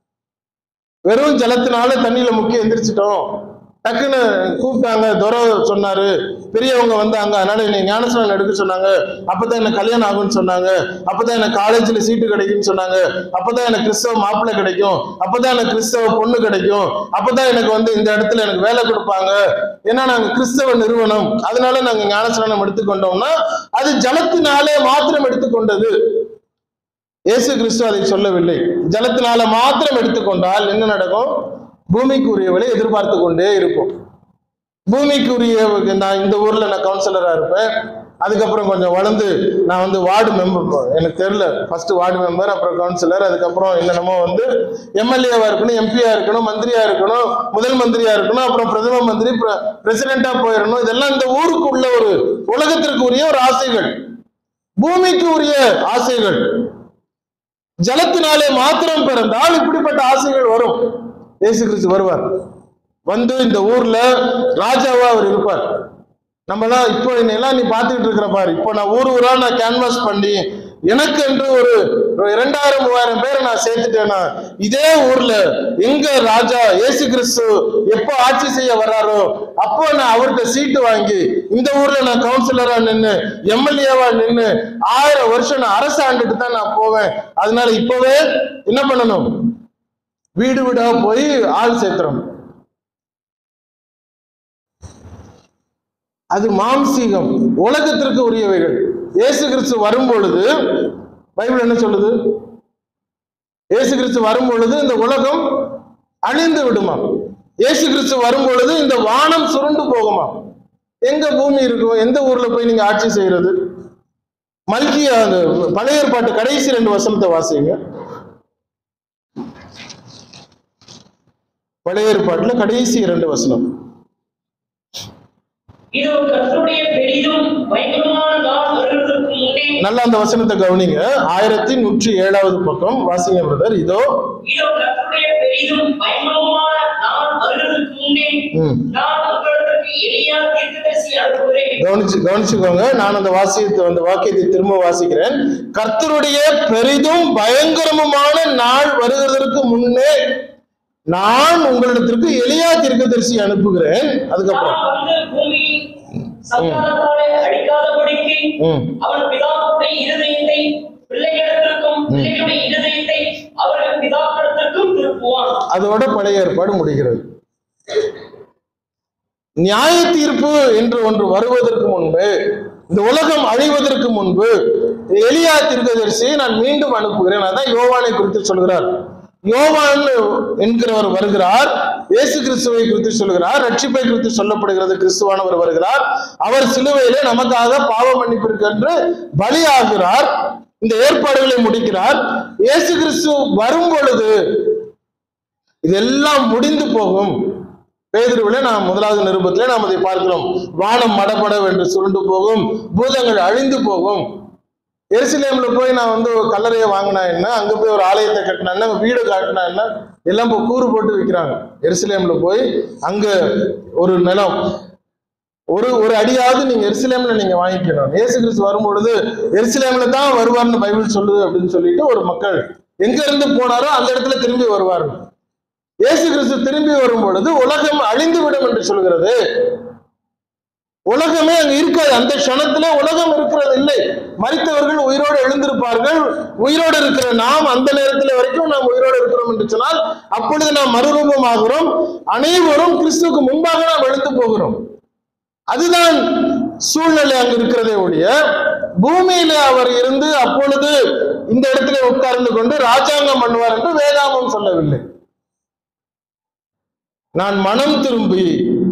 வெறும் ஜலத்தினால தண்ணியில முக்கி எந்திரிச்சிட்டோம் டக்குன்னு கூப்பிட்டாங்க துரை சொன்னாரு பெரியவங்க வந்தாங்க அதனால என்னை ஞானஸ்நானம் எடுக்க சொன்னாங்க அப்பதான் எனக்கு கல்யாணம் ஆகும்னு சொன்னாங்க அப்பதான் எனக்கு காலேஜ்ல சீட்டு கிடைக்கும்னு சொன்னாங்க அப்பதான் எனக்கு கிறிஸ்தவ மாப்பிள்ளை கிடைக்கும் அப்பதான் எனக்கு கிறிஸ்தவ பொண்ணு கிடைக்கும் அப்பதான் எனக்கு வந்து இந்த இடத்துல எனக்கு வேலை கொடுப்பாங்க ஏன்னா நாங்க கிறிஸ்தவ நிறுவனம் அதனால நாங்க ஞானஸ்நானம் எடுத்துக்கொண்டோம்னா அது ஜலத்தினாலே மாத்திரம் எடுத்துக்கொண்டது இயேசு கிறிஸ்து அதை சொல்லவில்லை ஜலத்தினால மாத்திரம் எடுத்துக்கொண்டால் என்ன நடக்கும் பூமிக்கு உரியவளை எதிர்பார்த்து கொண்டே இருக்கும் பூமிக்குரிய நான் இந்த ஊர்ல நான் கவுன்சிலரா இருப்பேன் அதுக்கப்புறம் கொஞ்சம் வளர்ந்து நான் வந்து வார்டு மெம்பர் எனக்கு தெரியல ஃபர்ஸ்ட் வார்டு மெம்பர் அப்புறம் கவுன்சிலர் அதுக்கப்புறம் என்னென்னமோ வந்து எம்எல்ஏவா இருக்கணும் எம்பியா இருக்கணும் மந்திரியா இருக்கணும் முதல் மந்திரியா இருக்கணும் அப்புறம் பிரதம மந்திரி பிரசிடென்டா போயிடணும் இதெல்லாம் இந்த ஊருக்கு உள்ள ஒரு உலகத்திற்கு உரிய ஒரு ஆசைகள் பூமிக்கு உரிய ஆசைகள் ஜலத்தினாலே மாத்திரம் பிறந்தால் இப்படிப்பட்ட ஆசைகள் வரும் இயேசு கிறிஸ்து வருவார் வந்து இந்த ஊர்ல ராஜாவா அவர் இருப்பார் நம்மலாம் இப்போ என்னெல்லாம் நீ பார்த்துக்கிட்டு இருக்கிற பாரு இப்போ நான் ஊர் ஊரா நான் கேன்வாஸ் பண்ணி எனக்கு என்று ஒரு ஒரு இரண்டாயிரம் மூவாயிரம் பேரை நான் சேர்த்துட்டேன்னா இதே ஊர்ல எங்க ராஜா இயேசு கிறிஸ்து எப்போ ஆட்சி செய்ய வர்றாரோ அப்போ நான் அவர்கிட்ட சீட்டு வாங்கி இந்த ஊர்ல நான் கவுன்சிலரா நின்னு எம்எல்ஏவா நின்னு ஆயிரம் வருஷம் நான் அரசாண்டுட்டு தான் நான் போவேன் அதனால இப்பவே என்ன பண்ணணும் வீடு வீடா போய் ஆள் சேர்க்கிறோம் அது மாம்சீகம் உலகத்திற்கு உரியவைகள் இயேசு கிறிஸ்து வரும் பொழுது பைபிள் என்ன சொல்லுது இயேசு கிறிஸ்து வரும் பொழுது இந்த உலகம் அழிந்து விடுமா இயேசு கிறிஸ்து வரும் பொழுது இந்த வானம் சுருண்டு போகுமா எங்க பூமி இருக்கும் எந்த ஊர்ல போய் நீங்க ஆட்சி செய்யறது மல்கி அந்த பழைய ஏற்பாட்டு கடைசி ரெண்டு வசனத்தை வாசிங்க பழைய ஏற்பாட்டுல கடைசி இரண்டு வசனம் இதோ கர்த்தருடைய பெரிதும் பயங்கரமான நாள் வருவதற்கு முன்னே நல்லா அந்த வசனத்தை கவனிங்க ஆயிரத்தி நூற்றி ஏழாவது பக்கம் வாசிங்க பிரதர் இதோ இதோ கர்த்தருடைய பெரிதும் பயங்கரமான நாள் வருவதற்கு முன்னே ம். நான் உங்களுக்கு எளியா தீர்க்கதரிசி அனுப்புகிறேன் கவனிச்சு கவனிச்சுக்கோங்க நான் அந்த வாசியத்தை அந்த வாக்கியத்தை திரும்ப வாசிக்கிறேன் கர்த்தருடைய பெரிதும் பயங்கரமுமான நாள் வருகிறதற்கு முன்னே நான் உங்களிடத்திற்கு எளியா தீர்க்கதரிசி அனுப்புகிறேன் அதுக்கப்புறம் நான் வந்து பூமியை சந்தானத்தாலே அழிக்காதபடிக்கு ம் அவன் பிதாவுடைய இருதயத்தை பிள்ளைகளிடத்திற்கும் பிள்ளைகளுடைய இருதயத்தை அவர்கள் பிதாக்களிடத்திற்கும் திருப்புவான் அதோட பழைய ஏற்பாடு முடிகிறது நியாய தீர்ப்பு என்று ஒன்று வருவதற்கு முன்பு இந்த உலகம் அழிவதற்கு முன்பு எலியா தீர்க்கதரிசியை நான் மீண்டும் அனுப்புகிறேன் அதான் யோவானை குறித்து சொல்கிறார் யோவான் என்கிறவர் வருகிறார் இயேசு கிறிஸ்துவை குறித்து சொல்கிறார் ரட்சிப்பை குறித்து சொல்லப்படுகிறது கிறிஸ்துவானவர் வருகிறார் அவர் சிலுவையிலே நமக்காக பாவ மன்னிப்பிற்கு என்று பலியாகிறார் இந்த ஏற்பாடுகளை முடிக்கிறார் இயேசு கிறிஸ்து வரும் பொழுது இதெல்லாம் முடிந்து போகும் பேதுருவிலே நாம் முதலாவது நிருபத்திலே நாம் அதை பார்க்கிறோம் வானம் மடப்படவென்று சுருண்டு போகும் பூதங்கள் அழிந்து போகும் எருசலேம்ல போய் நான் வந்து ஒரு கல்லறையை வாங்கினா என்ன அங்க போய் ஒரு ஆலயத்தை கட்டினா என்ன வீடு காட்டினா என்ன எல்லாம் இப்போ கூறு போட்டு விற்கிறாங்க எருசலேம்ல போய் அங்க ஒரு நிலம் ஒரு ஒரு அடியாவது நீங்க எருசலேம்ல நீங்க வாங்கிக்கணும் இயேசு கிறிஸ்து வரும்பொழுது எருசலேம்ல தான் வருவார்னு பைபிள் சொல்லுது அப்படின்னு சொல்லிட்டு ஒரு மக்கள் எங்க இருந்து போனாரோ அந்த இடத்துல திரும்பி வருவார்கள் இயேசு கிறிஸ்து திரும்பி வரும் பொழுது உலகம் அழிந்து விடும் என்று சொல்கிறது உலகமே அங்க இருக்காது அந்த க்ஷணத்திலே உலகம் இருக்கிறது இல்லை மரித்தவர்கள் உயிரோடு எழுந்திருப்பார்கள் உயிரோடு இருக்கிற நாம் அந்த நேரத்தில் வரைக்கும் நாம் உயிரோடு இருக்கிறோம் என்று சொன்னால் அப்பொழுது நாம் மறுரூபமாகிறோம் அனைவரும் கிறிஸ்துவுக்கு முன்பாக நாம் எழுந்து போகிறோம் அதுதான் சூழ்நிலை அங்கு இருக்கிறதே ஒழிய பூமியில அவர் இருந்து அப்பொழுது இந்த இடத்துல உட்கார்ந்து கொண்டு ராஜாங்கம் பண்ணுவார் என்று வேதாமம் சொல்லவில்லை நான் மனம் திரும்பி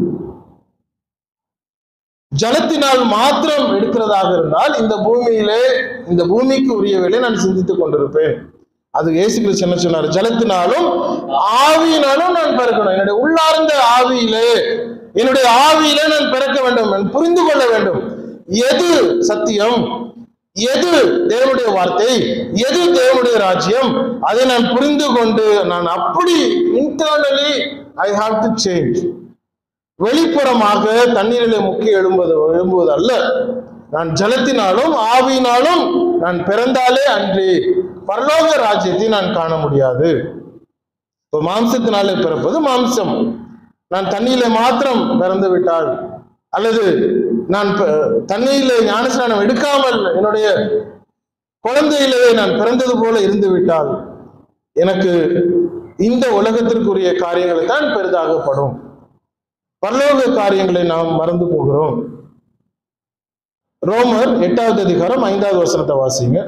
ஜலத்தினால் மாத்திரம் எடுக்கிறதாக இருந்தால் இந்த பூமியிலே இந்த பூமிக்கு உரியவைகளை நான் சிந்தித்துக் கொண்டிருப்பேன் அது இயேசு கிறிஸ்து என்ன சொன்னார் ஜலத்தினாலும் ஆவியினாலும் நான் பிறக்கணும் என்னுடைய உள்ளார்ந்த ஆவியிலே என்னுடைய ஆவியிலே நான் பிறக்க வேண்டும் நான் புரிந்து கொள்ள வேண்டும் எது சத்தியம் எது தேவனுடைய வார்த்தை எது தேவனுடைய ராஜ்யம் அதை நான் புரிந்து கொண்டு நான் அப்படி internally I have to change வெளிப்புறமாக தண்ணீரிலே முக்கி எழும்புவது எழும்புவது அல்ல நான் ஜலத்தினாலும் ஆவியினாலும் நான் பிறந்தாலே அன்றி பரலோக ராஜ்யத்தை நான் காண முடியாது இப்போ மாம்சத்தினாலே பிறப்பது மாம்சம் நான் தண்ணியிலே மாத்திரம் பிறந்து விட்டால் அல்லது நான் ப- தண்ணியிலே ஞானஸ்நானம் எடுக்காமல் என்னுடைய குழந்தையிலே நான் பிறந்தது போல இருந்து விட்டால் எனக்கு இந்த உலகத்திற்குரிய காரியங்களை தான் பெரிதாகப்படும் பரலோக காரியங்களை நாம் மறந்து போகிறோம் ரோமர் எட்டாவது அதிகாரம் ஐந்தாவது வசனத்தை வாசிங்க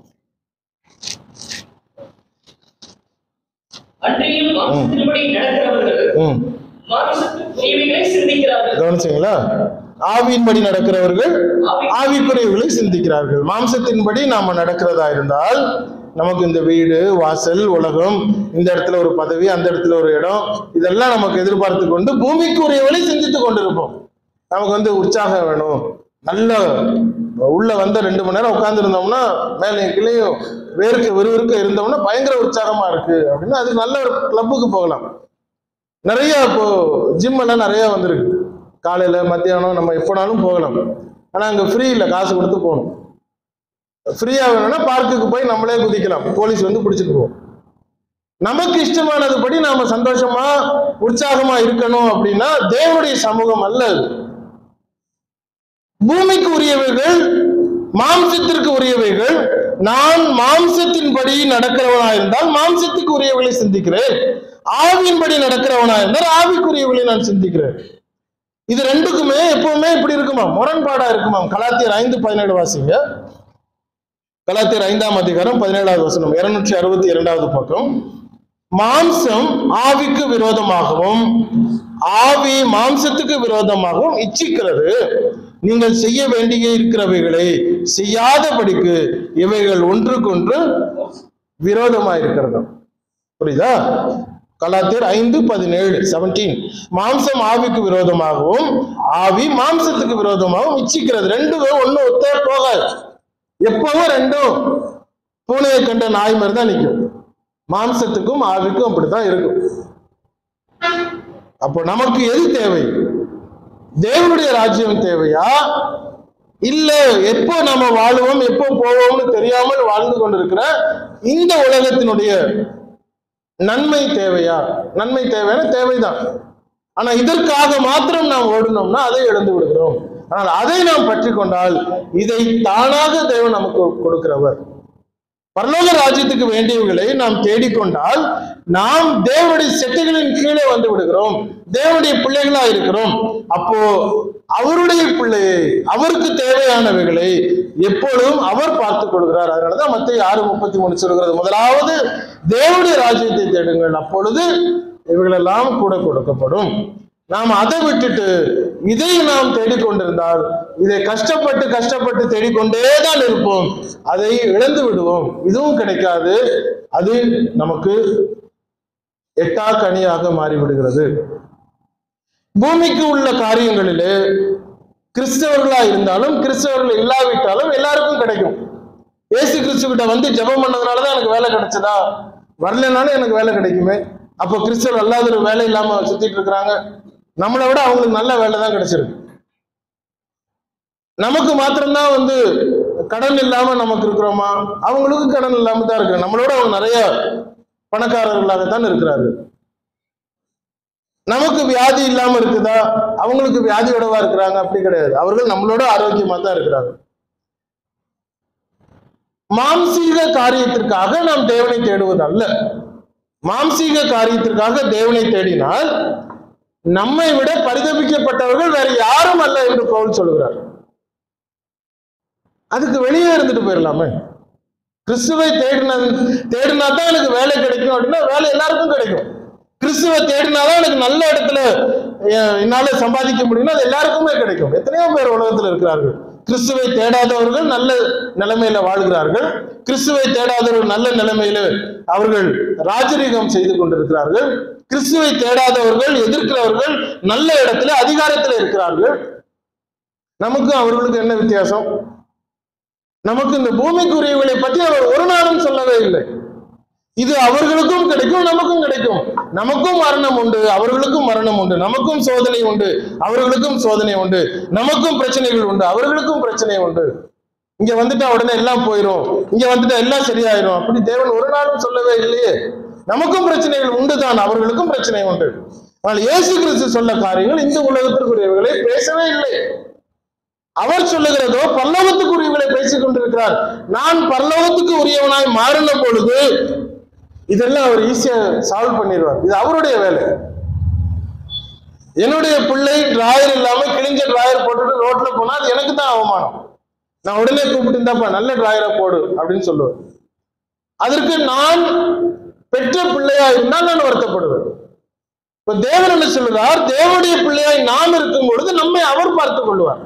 அன்றியும் மாம்சத்தின்படி நடக்கிறவர்கள் ம் மாம்சத்துக்குரியவைகளை சிந்திக்கிறார்கள் கவனிச்சிங்களா ஆவியின்படி நடக்கிறவர்கள் ஆவிக்குரியவர்களை சிந்திக்கிறார்கள் மாம்சத்தின்படி நாம நடக்கிறதா இருந்தால் நமக்கு இந்த வீடு வாசல் உலகம் இந்த இடத்துல ஒரு பதவி அந்த இடத்துல ஒரு இடம் இதெல்லாம் நமக்கு எதிர்பார்த்து கொண்டு பூமிக்குரியவர்களை சிந்தித்து கொண்டிருப்போம் நமக்கு வந்து உற்சாகம் வேணும் நல்ல உள்ள வந்த ரெண்டு மணி நேரம் உட்காந்துருந்தோம்னா மேலே கீழேயும் வேர்க்க விறுவிறுக்க இருந்தோம்னா பயங்கர உற்சாகமா இருக்கு அப்படின்னா அதுக்கு நல்ல ஒரு கிளப்புக்கு போகலாம் நிறைய இப்போ ஜிம் எல்லாம் நிறைய வந்திருக்கு காலையில மத்தியானம் நம்ம எப்போனாலும் போகலாம் ஆனா அங்க ஃப்ரீ இல்லை காசு கொடுத்து போகணும் ஃப்ரீயா வேணும்னா பார்க்குக்கு போய் நம்மளே குதிக்கலாம் போலீஸ் வந்து பிடிச்சிட்டு போகும் நமக்கு இஷ்டமானதுபடி நாம சந்தோஷமா உற்சாகமா இருக்கணும் அப்படின்னா தேவனுடைய சமூகம் அல்ல அது பூமிக்கு உரியவைகள் மாம்சத்திற்கு உரியவைகள் நான் மாம்சத்தின்படி நடக்கிறவனா இருந்தால் மாம்சத்துக்கு உரியவைகளை சிந்திக்கிறேன் ஆவியின்படி நடக்கிறவனா இருந்தால் ஆவிக்குரியவைகளை நான் சிந்திக்கிறேன் இது ரெண்டுக்குமே எப்பவுமே இப்படி இருக்குமா முரண்பாடா இருக்குமா கலாத்தியர் ஐந்து பதினேழு வாசிங்க கலாத்தியர் ஐந்தாம் அதிகாரம் பதினேழாவது வசனம் இருநூற்றி அறுபத்தி இரண்டாவது பக்கம் மாம்சம் ஆவிக்கு விரோதமாகவும் ஆவி மாம்சத்துக்கு விரோதமாகவும் இச்சிக்கிறது நீங்கள் செய்ய வேண்டிய இருக்கிறவைகளை செய்யாதபடிக்கு இவைகள் ஒன்றுக்கொன்று விரோதமா இருக்கிறது புரியுதா கலாத்தியர் ஐந்து பதினேழு செவன்டீன் மாம்சம் ஆவிக்கு விரோதமாகவும் ஆவி மாம்சத்துக்கு விரோதமாகவும் இச்சிக்கிறது ரெண்டுமே ஒண்ணு ஒத்தே போகாது எப்பவும் ரெண்டும் பூனையை கண்ட நாய் மாதிரி தான் நிற்கும் மாம்சத்துக்கும் ஆவிக்கும் அப்படித்தான் இருக்கும் அப்போ நமக்கு எது தேவை தேவனுடைய ராஜ்யம் தேவையா இல்ல எப்போ நம்ம வாழுவோம் எப்போ போவோம்னு தெரியாமல் வாழ்ந்து கொண்டிருக்கிற இந்த உலகத்தினுடைய நன்மை தேவையா நன்மை தேவையான தேவைதான் ஆனா இதற்காக மாத்திரம் நாம் ஓடினோம்னா அதை இழந்து விடுகிறோம் ஆனால் அதை நாம் பற்றி கொண்டால் இதை தானாக தேவன் நமக்கு கொடுக்கிறவர் பரலோக ராஜ்யத்துக்கு வேண்டியவர்களை நாம் தேடிக்கொண்டால் நாம் தேவனுடைய செட்டைகளின் கீழே வந்து விடுகிறோம் தேவனுடைய பிள்ளைகளா இருக்கிறோம் அப்போ அவருடைய பிள்ளையை அவருக்கு தேவையானவைகளை எப்பொழுதும் அவர் பார்த்துக் கொள்கிறார் அதனாலதான் மத்திய ஆறு முப்பத்தி மூணு சொல்கிறது முதலாவது தேவனுடைய ராஜ்யத்தை தேடுங்கள் அப்பொழுது இவைகளெல்லாம் கூட கொடுக்கப்படும் நாம் அதை விட்டுட்டு இதை நாம் தேடிக்கொண்டிருந்தால் இதை கஷ்டப்பட்டு கஷ்டப்பட்டு தேடிக்கொண்டே தான் இருப்போம் அதை இழந்து விடுவோம் இதுவும் கிடைக்காது அது நமக்கு எட்டா கனியாக மாறிவிடுகிறது பூமிக்கு உள்ள காரியங்களிலே கிறிஸ்தவர்களா இருந்தாலும் கிறிஸ்தவர்கள் இல்லாவிட்டாலும் எல்லாருக்கும் கிடைக்கும் இயேசு கிறிஸ்து கிட்ட வந்து ஜெபம் பண்ணதுனால தான் எனக்கு வேலை கிடைச்சதா வரலைனாலும் எனக்கு வேலை கிடைக்குமே அப்போ கிறிஸ்தவர் அல்லாத ஒரு வேலை இல்லாம சுத்திட்டு இருக்கிறாங்க நம்மளை விட அவங்களுக்கு நல்ல வேலை தான் கிடைச்சிருக்கு நமக்கு மாத்திரம்தான் வந்து கடன் இல்லாம நமக்கு இருக்கிறோமா அவங்களுக்கும் கடன் இல்லாம தான் இருக்கு நம்மளோட அவங்க நிறைய பணக்காரர்களாகத்தான் இருக்கிறார்கள் நமக்கு வியாதி இல்லாம இருக்குதா அவங்களுக்கு வியாதியோடவா இருக்கிறாங்க அப்படி கிடையாது அவர்கள் நம்மளோட ஆரோக்கியமா தான் இருக்கிறாங்க மாம்சீக காரியத்திற்காக நாம் தேவனை தேடுவது அல்ல மாம்சீக காரியத்திற்காக தேவனை தேடினால் நம்மை விட பரிதபிக்கப்பட்டவர்கள் வேற யாரும் அல்ல என்று பவுல் சொல்கிறார் அதுக்கு வெளியே இருந்துட்டு போயிடலாமே கிறிஸ்துவை தேடின தேடினா தான் எனக்கு வேலை கிடைக்கும் அப்படின்னா வேலை எல்லாருக்கும் கிடைக்கும் கிறிஸ்துவை தேடினாதான் எனக்கு நல்ல இடத்துல எ- என்னால சம்பாதிக்க முடியும்னா அது எல்லாருக்குமே கிடைக்கும் எத்தனையோ பேர் உலகத்தில் இருக்கிறார்கள் கிறிஸ்துவை தேடாதவர்கள் நல்ல நிலைமையில வாழ்கிறார்கள் கிறிஸ்துவை தேடாதவர்கள் நல்ல நிலைமையில அவர்கள் ராஜரீகம் செய்து கொண்டிருக்கிறார்கள் கிறிஸ்துவை தேடாதவர்கள் எதிர்க்கிறவர்கள் நல்ல இடத்துல அதிகாரத்தில் இருக்கிறார்கள் நமக்கும் அவர்களுக்கு என்ன வித்தியாசம் நமக்கு இந்த பூமிக்குரியவர்களை பற்றி அவர் ஒரு நாளும் சொல்லவே இல்லை இது அவர்களுக்கும் கிடைக்கும் நமக்கும் கிடைக்கும் நமக்கும் மரணம் உண்டு அவர்களுக்கும் மரணம் உண்டு நமக்கும் சோதனை உண்டு அவர்களுக்கும் சோதனை உண்டு நமக்கும் பிரச்சனைகள் உண்டு அவர்களுக்கும் பிரச்சனை உண்டு இங்க வந்துட்டா உடனே எல்லாம் போயிடும் இங்க வந்துட்டா எல்லாம் சரியாயிரும் அப்படி தேவன் ஒரு நாளும் சொல்லவே இல்லையே நமக்கும் பிரச்சனைகள் உண்டு தான் அவர்களுக்கும் பிரச்சனை உண்டு ஆனால் இயேசு கிறிஸ்து சொல்ல காரியங்கள் இந்த உலகத்திற்குரியவர்களை பேசவே இல்லை அவர் சொல்லுகிறதோ பல்லவத்துக்குரியவர்களை பேசிக் கொண்டிருக்கிறார் நான் பரலோகத்துக்கு உரியவனாய் மாறின பொழுது இதெல்லாம் அவர் ஈஸியா சால்வ் பண்ணிடுவார் இது அவருடைய வேலை என்னுடைய பிள்ளை டிராயர் இல்லாம கிழிஞ்ச டிராயர் போட்டுட்டு ரோட்ல போனா அது எனக்கு தான் அவமானம் நான் உடனே கூப்பிட்டு இருந்தாப்பா நல்ல டிராயரை போடு அப்படின்னு சொல்லுவேன் அதற்கு நான் பெற்ற பிள்ளையா இருந்தால் நான் வருத்தப்படுவேன் இப்ப தேவன் என்ன சொல்லுறார் தேவனுடைய பிள்ளையாய் நாம் இருக்கும் பொழுது நம்மை அவர் பார்த்துக் கொள்வார்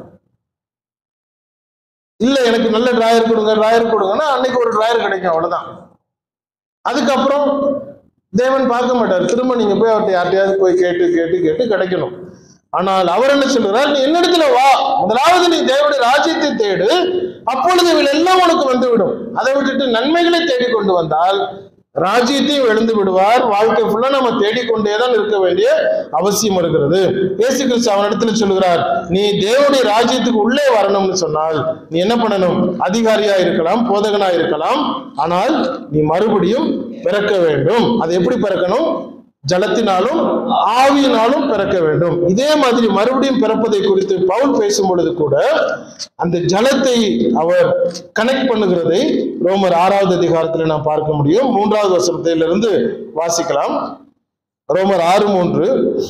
இல்ல எனக்கு நல்ல டிராயர் கொடுங்க டிராயர் கொடுங்கன்னா அன்னைக்கு ஒரு டிராயர் கிடைக்கும் அவ்வளவுதான் அதுக்கப்புறம் தேவன் பார்க்க மாட்டார் திரும்ப நீங்க போய் அவர்கிட்ட யார்ட்டையாவது போய் கேட்டு கேட்டு கேட்டு கிடைக்கணும் ஆனால் அவர் என்ன சொல்றார் நீ என்னிடத்துல வா முதலாவது நீ தேவனுடைய ராஜ்யத்தை தேடு அப்பொழுது இவள் எல்லாம் உனக்கு வந்துவிடும் அதை விட்டுட்டு நன்மைகளை தேடிக் கொண்டு வந்தால் ராஜ்யத்தையும் எழுந்து விடுவார் வாழ்க்கை ஃபுல்லா நம்ம தேடிக்கொண்டே தான் இருக்க வேண்டிய அவசியம் இருக்கிறது இயேசு கிறிஸ்து அவனிடத்துல சொல்லுகிறார் நீ தேவனுடைய ராஜ்யத்துக்கு உள்ளே வரணும்னு சொன்னால் நீ என்ன பண்ணணும் அதிகாரியா இருக்கலாம் போதகனா இருக்கலாம் ஆனால் நீ மறுபடியும் பிறக்க வேண்டும் அது எப்படி பிறக்கணும் ஜலத்தினாலும் ஆவியினாலும் பிறக்க வேண்டும் இதே மாதிரி மறுபடியும் பிறப்பதை குறித்து பவுல் பேசும் பொழுது கூட அந்த ஜலத்தை அவர் கனெக்ட் பண்ணுகிறதை ரோமர் ஆறாவது அதிகாரத்தில் நாம் பார்க்க முடியும் மூன்றாவது வசனத்திலிருந்து வாசிக்கலாம் ரோமர் ஆறு மூன்று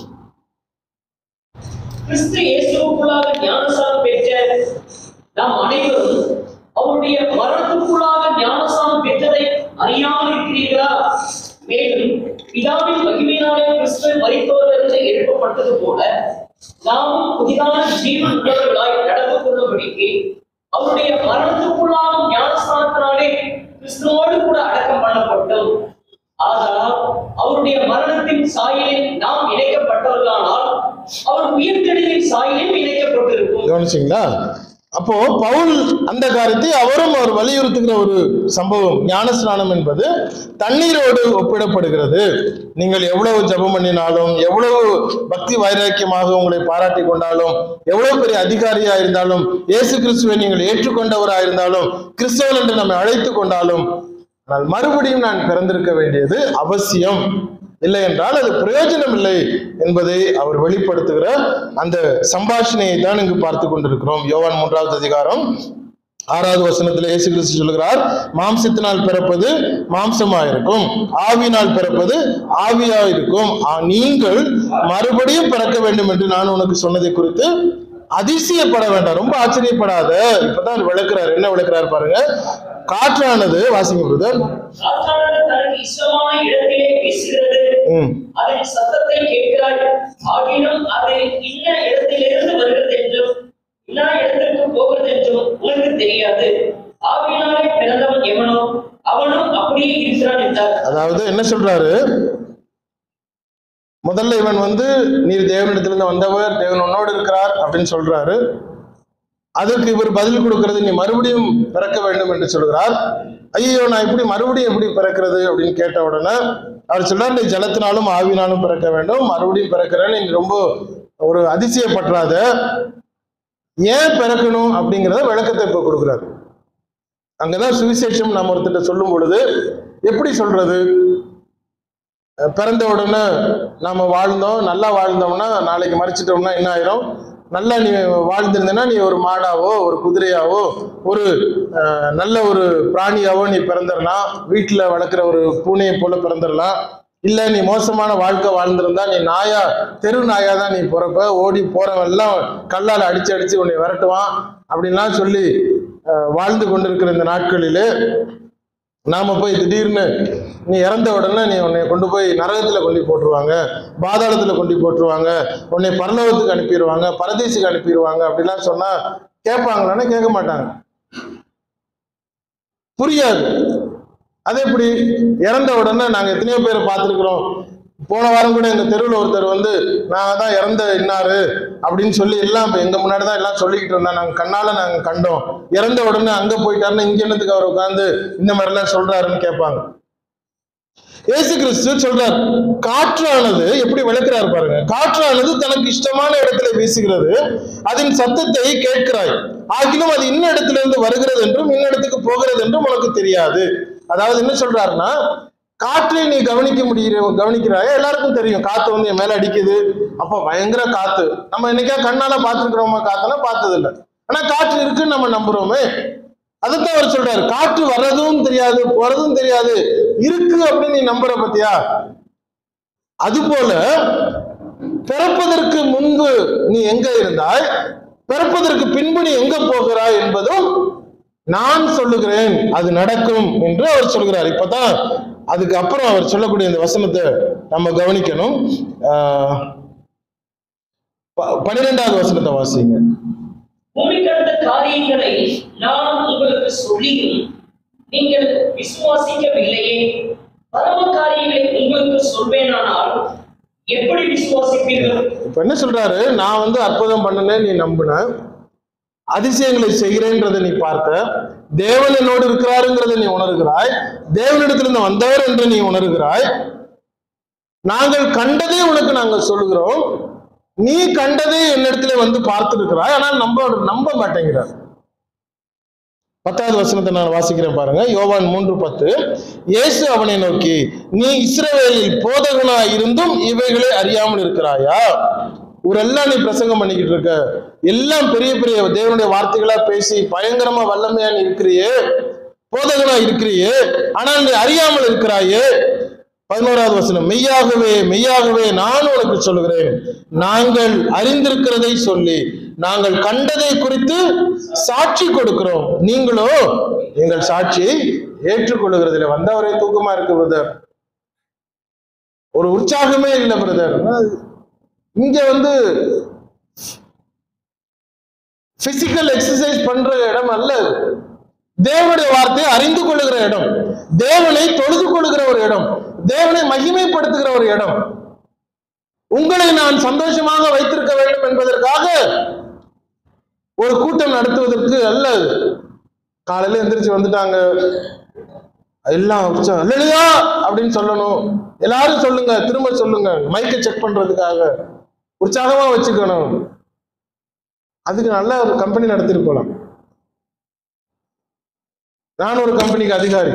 கிறிஸ்து இயேசுவுக்குள்ளாக ஞானசானம் பெற்ற நாம் அனைவரும் அவருடைய மரணத்துக்குள்ளாக ஞானசானம் பெற்றதை அறியாமல் இருக்கிறீர்களா மேலும் பிதாவின் மகிமையினாலே கிறிஸ்து மரித்தோரிலிருந்து எழுப்பப்பட்டது போல நாமும் புதிதான ஜீவன் உள்ளவர்களாய் நடந்து கொள்ளும்படிக்கு அவருடைய மரணத்துக்குள்ளாகும் ஞானஸ்தானத்தினாலே கிறிஸ்துவோடு கூட அடக்கம் பண்ணப்பட்டோம் ஆதலால் அவருடைய மரணத்தின் சாயலில் நாம் இணைக்கப்பட்டவர்களானால் அவர் உயிர்த்தெழுதின் சாயலில் இணைக்கப்பட்டிருக்கும் கவனிச்சிங்களா அப்போ பவுல் அந்த காரியத்தை அவரும் அவர் வலியுறுத்துகிற ஒரு சம்பவம் ஞானஸ்நானம் என்பது தண்ணீரோடு ஒப்பிடப்படுகிறது நீங்கள் எவ்வளவு ஜெபம் பண்ணினாலும் எவ்வளவு பக்தி வைராக்கியமாக உங்களை பாராட்டி கொண்டாலும் எவ்வளவு பெரிய அதிகாரியா இருந்தாலும் இயேசு கிறிஸ்துவை நீங்கள் ஏற்றுக்கொண்டவரா இருந்தாலும் கிறிஸ்தவன் என்று நம்மை அழைத்து கொண்டாலும் ஆனால் மறுபடியும் நான் பிறந்திருக்க வேண்டியது அவசியம் இல்லை என்றால் அது பிரயோஜனம் இல்லை என்பதை அவர் வெளிப்படுத்துகிற அந்த சம்பாஷணையை தான் இங்கு பார்த்து கொண்டிருக்கிறோம் யோவான் மூன்றாவது அதிகாரம் ஆறாவது வசனத்தில் இயேசு கிறிஸ்து சொல்கிறார் மாம்சத்தினால் பிறப்பது மாம்சமா இருக்கும் ஆவியினால் பிறப்பது ஆவியா இருக்கும் ஆ- நீங்கள் மறுபடியும் பிறக்க வேண்டும் என்று நான் உனக்கு சொன்னதை குறித்து அதிசயப்பட வேண்டாம் ரொம்ப ஆச்சரியப்படாத இப்பதான் அவர் விளக்குறார் என்ன விளக்குறார் பாருங்க காற்றானது வாசிங்க பிரதர் காற்றானது தனக்கு இஷ்டமான இடத்திலே வீசுகிறது ம் அதன் சத்தத்தை கேட்கிறாய் ஆகினும் அது இன்ன இடத்திலிருந்து வருகிறது என்றும் இன்ன இடத்திற்கு போகிறது என்றும் உனக்கு தெரியாது ஆவியினாலே பிறந்தவன் எவனோ அவனும் அப்படியே இருக்கிறான் என்றார் அதாவது என்ன சொல்றாரு முதல்ல இவன் வந்து நீர் தேவனிடத்திலிருந்து வந்தவர் தேவன் உன்னோடு இருக்கிறார் அப்படின்னு சொல்றாரு அதற்கு இவர் பதில் கொடுக்கிறது நீ மறுபடியும் பிறக்க வேண்டும் என்று சொல்கிறார் ஐயோ நான் இப்படி மறுபடியும் எப்படி பிறக்கிறது அப்படின்னு கேட்ட உடனே அவர் சொல்றார் நீ ஜலத்தினாலும் ஆவினாலும் பிறக்க வேண்டும் மறுபடியும் பிறக்கிறேன்னு நீ ரொம்ப ஒரு அதிசயப்பட்டுறாத ஏன் பிறக்கணும் அப்படிங்கிறத விளக்கத்தை இப்ப கொடுக்குறாரு அங்கதான் சுவிசேஷம் நம்ம ஒருத்தட்ட சொல்லும் பொழுது எப்படி சொல்றது அஹ் பிறந்த உடனே நாம வாழ்ந்தோம் நல்லா வாழ்ந்தோம்னா நாளைக்கு மறைச்சிட்டோம்னா என்ன ஆயிரும் நல்லா நீ வாழ்ந்திருந்தேன்னா நீ ஒரு மாடாவோ ஒரு குதிரையாவோ ஒரு அஹ், நல்ல ஒரு பிராணியாவோ நீ பிறந்திரலாம் வீட்டில் வளர்க்குற ஒரு பூனையை போல பிறந்திரலாம் இல்லை நீ மோசமான வாழ்க்கை வாழ்ந்திருந்தா நீ நாயா தெரு நாயா தான் நீ பிறப்ப ஓடி போறவெல்லாம் கல்லால் அடிச்சு அடிச்சு உன்னை விரட்டுவான் அப்படின்லாம் சொல்லி அஹ், வாழ்ந்து கொண்டிருக்கிற இந்த நாட்களிலே நாம போய் திடீர்னு நீ இறந்த உடனே நீ உன்னை கொண்டு போய் நரகத்துல கொண்டு போய் போட்டுருவாங்க பாதாளத்துல கொண்டு போய் போட்டுருவாங்க உன்னை பரலோகத்துக்கு அனுப்பிடுவாங்க பரதேசிக்கு அனுப்பிடுவாங்க அப்படிலாம் சொன்னா கேட்பாங்களான்னு கேட்க மாட்டாங்க புரியாது அது எப்படி இறந்த உடனே நாங்க எத்தனையோ பேரை பார்த்துருக்குறோம் போன வாரம் கூட எங்க தெருவில் ஒருத்தர் வந்து நான் தான் இறந்த இன்னாரு அப்படின்னு சொல்லி எல்லாம் இப்ப எங்க முன்னாடி தான் எல்லாம் சொல்லிக்கிட்டு இருந்தா நாங்க கண்ணால நாங்க கண்டோம் இறந்த உடனே அங்க போயிட்டாருன்னா இங்க என்னத்துக்கு அவர் உட்காந்து இந்த மாதிரி எல்லாம் சொல்றாருன்னு கேட்பாங்க இயேசு கிறிஸ்து சொல்றார் காற்றானது எப்படி விளக்குறாரு பாருங்க காற்றானது தனக்கு இஷ்டமான இடத்துல வீசுகிறது அதன் சத்தத்தை கேட்கிறாய் ஆகிலும் அது இன்ன இடத்துல இருந்து வருகிறது என்றும் இன்னிடத்துக்கு போகிறது என்றும் உனக்கு தெரியாது அதாவது என்ன சொல்றாருன்னா காற்றை நீ கவனிக்க முடிகிற கவனிக்கிறாய் எல்லாருக்கும் தெரியும் காத்து வந்து என் மேல அடிக்குது அப்போ பயங்கர காத்து நம்ம என்னைக்கா கண்ணால பார்த்துருக்கிறோமா காத்துனா பார்த்தது இல்லை ஆனா காற்று இருக்குன்னு நம்ம நம்புறோமே அதுதான் அவர் சொல்றாரு காற்று வர்றதும் தெரியாது போறதும் தெரியாது இருக்கு அப்படின்னு நீ நம்புற பத்தியா அது போல பிறப்பதற்கு முன்பு நீ எங்க இருந்தாய் பிறப்பதற்கு பின்பு நீ எங்க போகிறாய் என்பதும் நான் சொல்லுகிறேன் அது நடக்கும் என்று அவர் சொல்கிறார் இப்பதான் அதுக்கு அப்புறம் அவர் சொல்லக்கூடிய இந்த வசனத்தை நம்ம கவனிக்கணும் ஆஹ் ப- பன்னிரெண்டாவது வசனத்தை வாசிங்க பூமி கடந்த காரியங்களை நான் உங்களுக்கு சொல்லியும் நீங்கள் விசுவாசிக்கவில்லையே பரம காரியங்களை உங்களுக்கு சொல்வேனானால் எப்படி விசுவாசிப்பீர்கள் இப்ப என்ன சொல்றாரு நான் வந்து அற்புதம் பண்ணினேன் நீ நம்பின அதிசயங்களை செய்கிறேன்றதை நீ பார்த்த தேவன் என்னோடு இருக்கிறாருங்கிறதை நீ உணர்கிறாய் தேவனிடத்திலிருந்து வந்தவர் என்று நீ உணர்கிறாய் நாங்கள் கண்டதே உனக்கு நாங்கள் சொல்லுகிறோம் நீ கண்டதே என்னிடத்துல வந்து பார்த்திருக்கிறாய் ஆனால் நம்ப நம்ப மாட்டேங்கிறார் பத்தாவது வசனத்தை நான் வாசிக்கிறேன் பாருங்க யோவான் மூன்று பத்து இயேசு அவனை நோக்கி நீ இஸ்ரவேலில் போதகனாய் இருந்தும் இவைகளை அறியாமல் இருக்கிறாயா ஊரெல்லாம் நீ பிரசங்கம் பண்ணிக்கிட்டு இருக்க எல்லாம் பெரிய பெரிய தேவனுடைய வார்த்தைகளா பேசி பயங்கரமா வல்லமையா நீ இருக்கிறியே போதகனா இருக்கிறியே ஆனால் நீ அறியாமல் இருக்கிறாயே பதினோராவது வசனம் மெய்யாகவே மெய்யாகவே நான் உனக்கு சொல்லுகிறேன் நாங்கள் அறிந்திருக்கிறதை சொல்லி நாங்கள் கண்டதை குறித்து சாட்சி கொடுக்கிறோம் நீங்களோ எங்கள் சாட்சியை ஏற்றுக்கொள்ளுகிறதில்லை வந்தவரே தூக்கமா இருக்கு பிரதர் ஒரு உற்சாகமே இல்லை பிரதர் இங்க வந்து பிசிக்கல் எக்ஸசைஸ் பண்ற இடம் அல்ல இது. தேவனுடைய வார்த்தையை அறிந்து கொள்ளுகிற இடம் தேவனை தொழுது கொள்ளுகிற ஒரு இடம் தேவனை மகிமைப்படுத்துகிற ஒரு இடம் உங்களை நான் சந்தோஷமாக வைத்திருக்க வேண்டும் என்பதற்காக ஒரு கூட்டம் நடத்துவதற்கு அல்ல இது. காலையில எந்திரிச்சு வந்துட்டாங்க எல்லாம் உற்சாகம் இல்லையா அப்படின்னு சொல்லணும் எல்லாரும் சொல்லுங்க திரும்ப சொல்லுங்க மைக்கை செக் பண்றதுக்காக உற்சாகமா வச்சுக்கணும் அதுக்கு நல்ல ஒரு கம்பெனி நடத்திட்டு போலாம் நான் ஒரு கம்பெனிக்கு அதிகாரி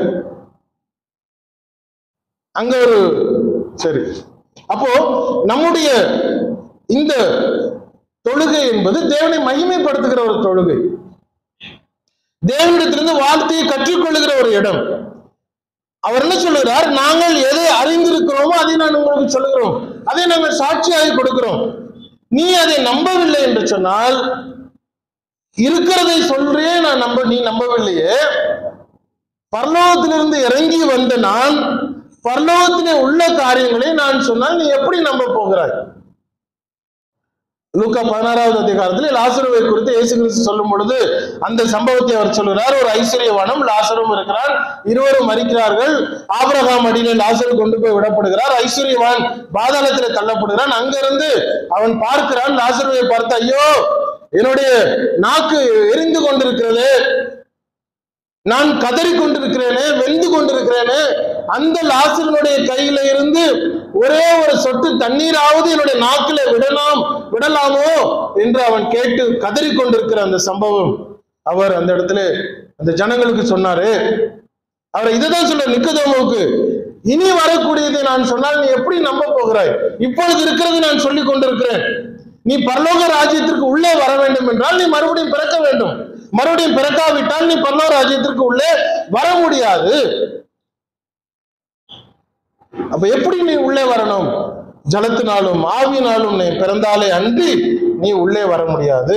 அங்க ஒரு சரி அப்போ நம்முடைய இந்த தொழுகை என்பது தேவனை மகிமைப்படுத்துகிற ஒரு தொழுகை தேவனிடத்திலிருந்து வார்த்தையை கற்றுக்கொள்ளுகிற ஒரு இடம் அவர் என்ன சொல்லுகிறார் நாங்கள் எதை அறிந்திருக்கிறோமோ அதை நான் உங்களுக்கு சொல்லுகிறோம் அதை நாங்கள் சாட்சியாக கொடுக்கிறோம் நீ அதை நம்பவில்லை என்று சொன்னால் இருக்கிறதை சொல்றே நான் நம்ப நீ நம்பவில்லையே பரலோகத்திலிருந்து இறங்கி வந்த நான் பரலோகத்திலே உள்ள காரியங்களை நான் சொன்னால் நீ எப்படி நம்ப போகிறாய் லூக்கா பதினாறாவது அதிகாரத்தில் லாசருவை குறித்து இயேசு கிறிஸ்து சொல்லும் பொழுது அந்த சம்பவத்தை அவர் சொல்கிறார் ஒரு ஐஸ்வர்யவானும் லாசரும் இருக்கிறார் இருவரும் மறிக்கிறார்கள் ஆபிரகாம் அடியிலே லாசரு கொண்டு போய் விடப்படுகிறார் ஐஸ்வர்யவான் பாதாளத்தில் தள்ளப்படுகிறான் அங்கிருந்து அவன் பார்க்கிறான் லாசருவை பார்த்து ஐயோ என்னுடைய நாக்கு எரிந்து கொண்டிருக்கிறது நான் கதறி கொண்டிருக்கிறேனே வெந்து கொண்டிருக்கிறேனே அந்த லாசரனுடைய கையில இருந்து ஒரே ஒரு சொட்டு தண்ணீராவது என்னுடைய நாக்கில விடலாம் விடலாமோ என்று அவன் கேட்டு கதறி கொண்டிருக்கிற அந்த சம்பவம் அவர் அந்த இடத்துல அந்த ஜனங்களுக்கு சொன்னாரு அவர் இதுதான் சொல்ற நிக்கதோமுக்கு இனி வரக்கூடியதை நான் சொன்னால் நீ எப்படி நம்ப போகிறாய் இப்பொழுது இருக்கிறது நான் சொல்லிக் கொண்டிருக்கிறேன் நீ பரலோக ராஜ்யத்திற்கு உள்ளே வர வேண்டும் என்றால் நீ மறுபடியும் பிறக்க வேண்டும் மறுபடியும் பிறக்காவிட்டால் நீ பரலோக ராஜ்யத்திற்கு உள்ளே வர முடியாது அப்ப எப்படி நீ உள்ளே வரணும் ஜலத்தினாலும் ஆவியினாலும் நீ பிறந்தாலே அன்றி நீ உள்ளே வர முடியாது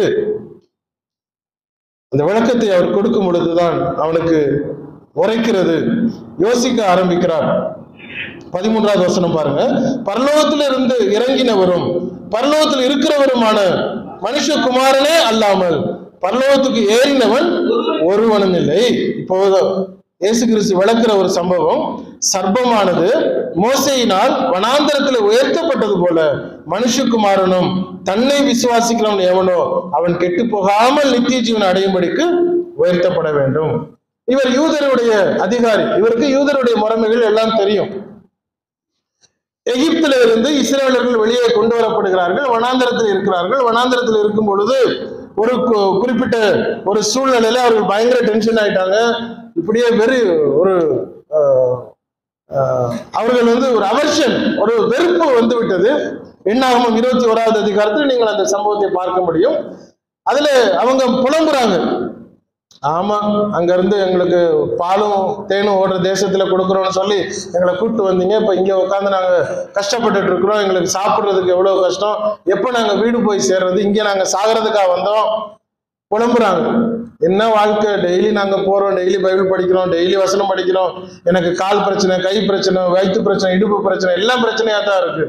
அந்த விளக்கத்தை அவர் கொடுக்கும் பொழுதுதான் அவனுக்கு உரைக்கிறது யோசிக்க ஆரம்பிக்கிறார் பதிமூன்றாவது வசனம் பாருங்க பரலோகத்தில் இருந்து இறங்கினவரும் பரலோகத்தில் இருக்கிறவருமான மனுஷகுமாரனே அல்லாமல் பரலோகத்துக்கு ஏறினவன் ஒருவனும் இல்லை இப்போ இயேசு கிறிஸ்து விளக்குற ஒரு சம்பவம் சர்ப்பமானது மோசையினால் வனாந்தரத்தில் உயர்த்தப்பட்டது போல மனுஷகுமாரனும் தன்னை விசுவாசிக்கிறவன் எவனோ அவன் கெட்டு போகாமல் நித்திய ஜீவன் அடையும்படிக்கு உயர்த்தப்பட வேண்டும் இவர் யூதருடைய அதிகாரி இவருக்கு யூதருடைய முறைமைகள் எல்லாம் தெரியும் எகிப்தில இருந்து இஸ்ரேலர்கள் வெளியே கொண்டு வரப்படுகிறார்கள் வனாந்தரத்தில் இருக்கிறார்கள் வனாந்தரத்தில் இருக்கும் பொழுது ஒரு கு- குறிப்பிட்ட ஒரு சூழ்நிலையில அவர்கள் பயங்கர டென்ஷன் ஆயிட்டாங்க இப்படியே வெறி ஒரு ஆஹ், ஆஹ், அவர்கள் வந்து ஒரு அவர்ஷன் ஒரு வெறுப்பு வந்து விட்டது எண்ணாகமம் இருபத்தி ஓராவது அதிகாரத்தில் நீங்கள் அந்த சம்பவத்தை பார்க்க முடியும் அதுல அவங்க புலம்புறாங்க ஆமா அங்க இருந்து எங்களுக்கு பாலும் தேனும் ஓடுற தேசத்துல கொடுக்குறோம்னு சொல்லி எங்களை கூப்பிட்டு வந்தீங்க இப்ப இங்க உட்காந்து நாங்க கஷ்டப்பட்டுட்டு இருக்கிறோம் எங்களுக்கு சாப்பிடுறதுக்கு எவ்வளவு கஷ்டம் எப்ப நாங்க வீடு போய் சேர்றது இங்க நாங்க சாகிறதுக்காக வந்தோம் புலம்புறாங்க என்ன வாழ்க்கை டெய்லி நாங்க போறோம் டெய்லி பைபிள் படிக்கிறோம் டெய்லி வசனம் படிக்கிறோம் எனக்கு கால் பிரச்சனை கை பிரச்சனை வயிற்று பிரச்சனை இடுப்பு பிரச்சனை எல்லாம் பிரச்சனையா தான் இருக்கு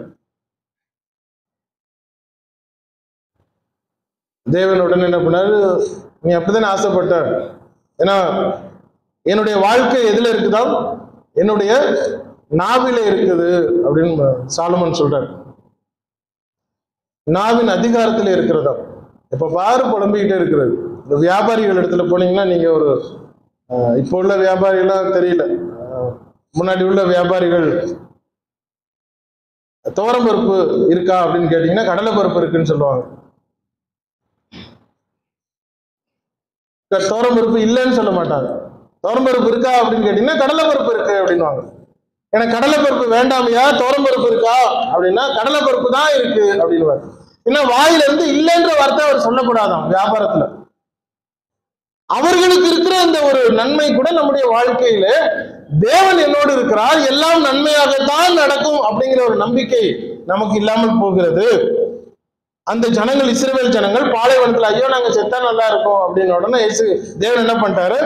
தேவன் உடனே என்ன பண்ணாரு நீ அப்படித்தானே ஆசைப்பட்ட ஏன்னா என்னுடைய வாழ்க்கை எதுல இருக்குதா என்னுடைய நாவில இருக்குது அப்படின்னு சாலமன் சொல்றாரு நாவின் அதிகாரத்துல இருக்கிறதா இப்ப பாரு புலம்பிக்கிட்டே இருக்கிறது இந்த வியாபாரிகள் இடத்துல போனீங்கன்னா நீங்க ஒரு அஹ், இப்போ உள்ள வியாபாரிகள்லாம் தெரியல அஹ், முன்னாடி உள்ள வியாபாரிகள் துவரம் பருப்பு இருக்கா அப்படின்னு கேட்டீங்கன்னா கடலை பருப்பு இருக்குன்னு சொல்லுவாங்க துவரம் பருப்பு இல்லைன்னு சொல்ல மாட்டாங்க துவரம் பருப்பு இருக்கா அப்படின்னு கேட்டீங்கன்னா கடலை பருப்பு இருக்கு அப்படின்னுவாங்க எனக்கு கடலை பருப்பு வேண்டாமையா துவரம் பருப்பு இருக்கா அப்படின்னா கடலை பருப்பு தான் இருக்கு அப்படின்னு ஏன்னா வாயில இருந்து இல்லைன்ற வார்த்தை அவர் சொல்லக்கூடாதாம் வியாபாரத்துல அவர்களுக்கு இருக்கிற அந்த ஒரு நன்மை கூட நம்முடைய வாழ்க்கையில தேவன் என்னோடு இருக்கிறார் எல்லாம் நன்மையாகத்தான் நடக்கும் அப்படிங்கிற ஒரு நம்பிக்கை நமக்கு இல்லாமல் போகிறது அந்த ஜனங்கள் இஸ்ரவேல் ஜனங்கள் பாலைவனத்துல ஐயோ நாங்க செத்தா நல்லா இருக்கும் அப்படின்னு உடனே இயேசு தேவன் என்ன பண்ணிட்டாரு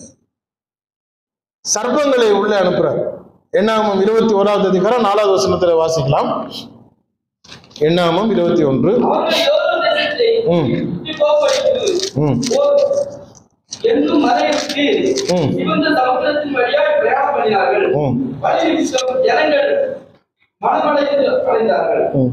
சர்ப்பங்களை உள்ளே அனுப்புறார் எண்ணாமம் இருபத்தி ஓராவது அதிகாரம் நாலாவது வசனத்துல வாசிக்கலாம் எண்ணாமம் இருபத்தி ஒன்று அவர்கள் யோர்தான் தேசத்தை ம் சுற்றி போகப்பட்டு ம் ஓர் என்னும் மலையிற்கு ம். சிவந்த சமுத்திரத்தின் வழியாய் பிரயாணம் பண்ணினார்கள் ம் வழி நிமித்தம் ஜனங்கள் மனமடைந்து அடைந்தார்கள் ம்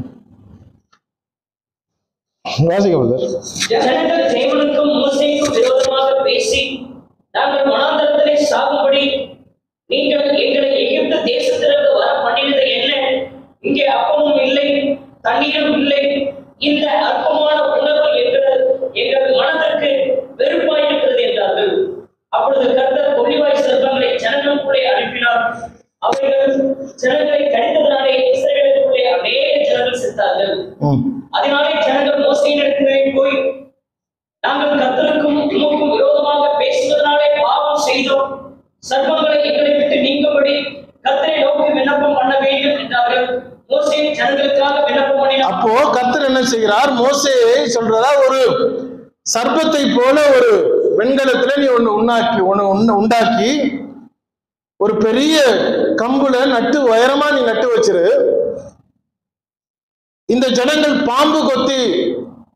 வாசிக்க பிரதர் ஜனங்கள் தேவனுக்கும் மோசேக்கும் விரோதமாக பேசி நாங்கள் மனாந்தரத்திலே சாகும்படி நீங்கள் எங்களை எகிப்து தேசத்திலிருந்து வர பண்ணினது என்ன இங்கே அப்பமும் இல்லை தண்ணீரும் இல்லை இந்த அற்பமான உணவு எங்கள் எங்கள் மனதிற்கு வெறுப்பாயிருக்கிறது என்றார்கள் அப்பொழுது கர்த்தர் கொள்ளிவாய் சர்ப்பங்களை ஜனங்களுக்குள்ளே அனுப்பினார் அவைகள் ஜனங்களை கடித்ததினாலே இஸ்ரவேலுக்குள்ளே அநேக ஜனங்கள் செத்தார்கள் ம் அதனாலே ஜனங்கள் மோசையினிடத்திலே போய் நாங்கள் கர்த்தருக்கும் உமக்கும் விரோதமாக பேசுவதனாலே பாவம் செய்தோம் சர்வங்களை எங்களை விட்டு நீங்கும்படி கர்த்தரை நோக்கி விண்ணப்பம் பண்ண வேண்டும் என்றார்கள் மோசே ஜனங்களுக்காக விண்ணப்பம் பண்ணினார் அப்போ கர்த்தர் என்ன செய்கிறார் மோசேயை சொல்றதா ஒரு சர்ப்பத்தை போல ஒரு வெண்கலத்துல நீ ஒண்ணு உண்டாக்கி ஒண்ணு உண்ண- உண்டாக்கி ஒரு பெரிய கம்புல நட்டு உயரமா நீ நட்டு வச்சிரு இந்த ஜனங்கள் பாம்பு கொத்தி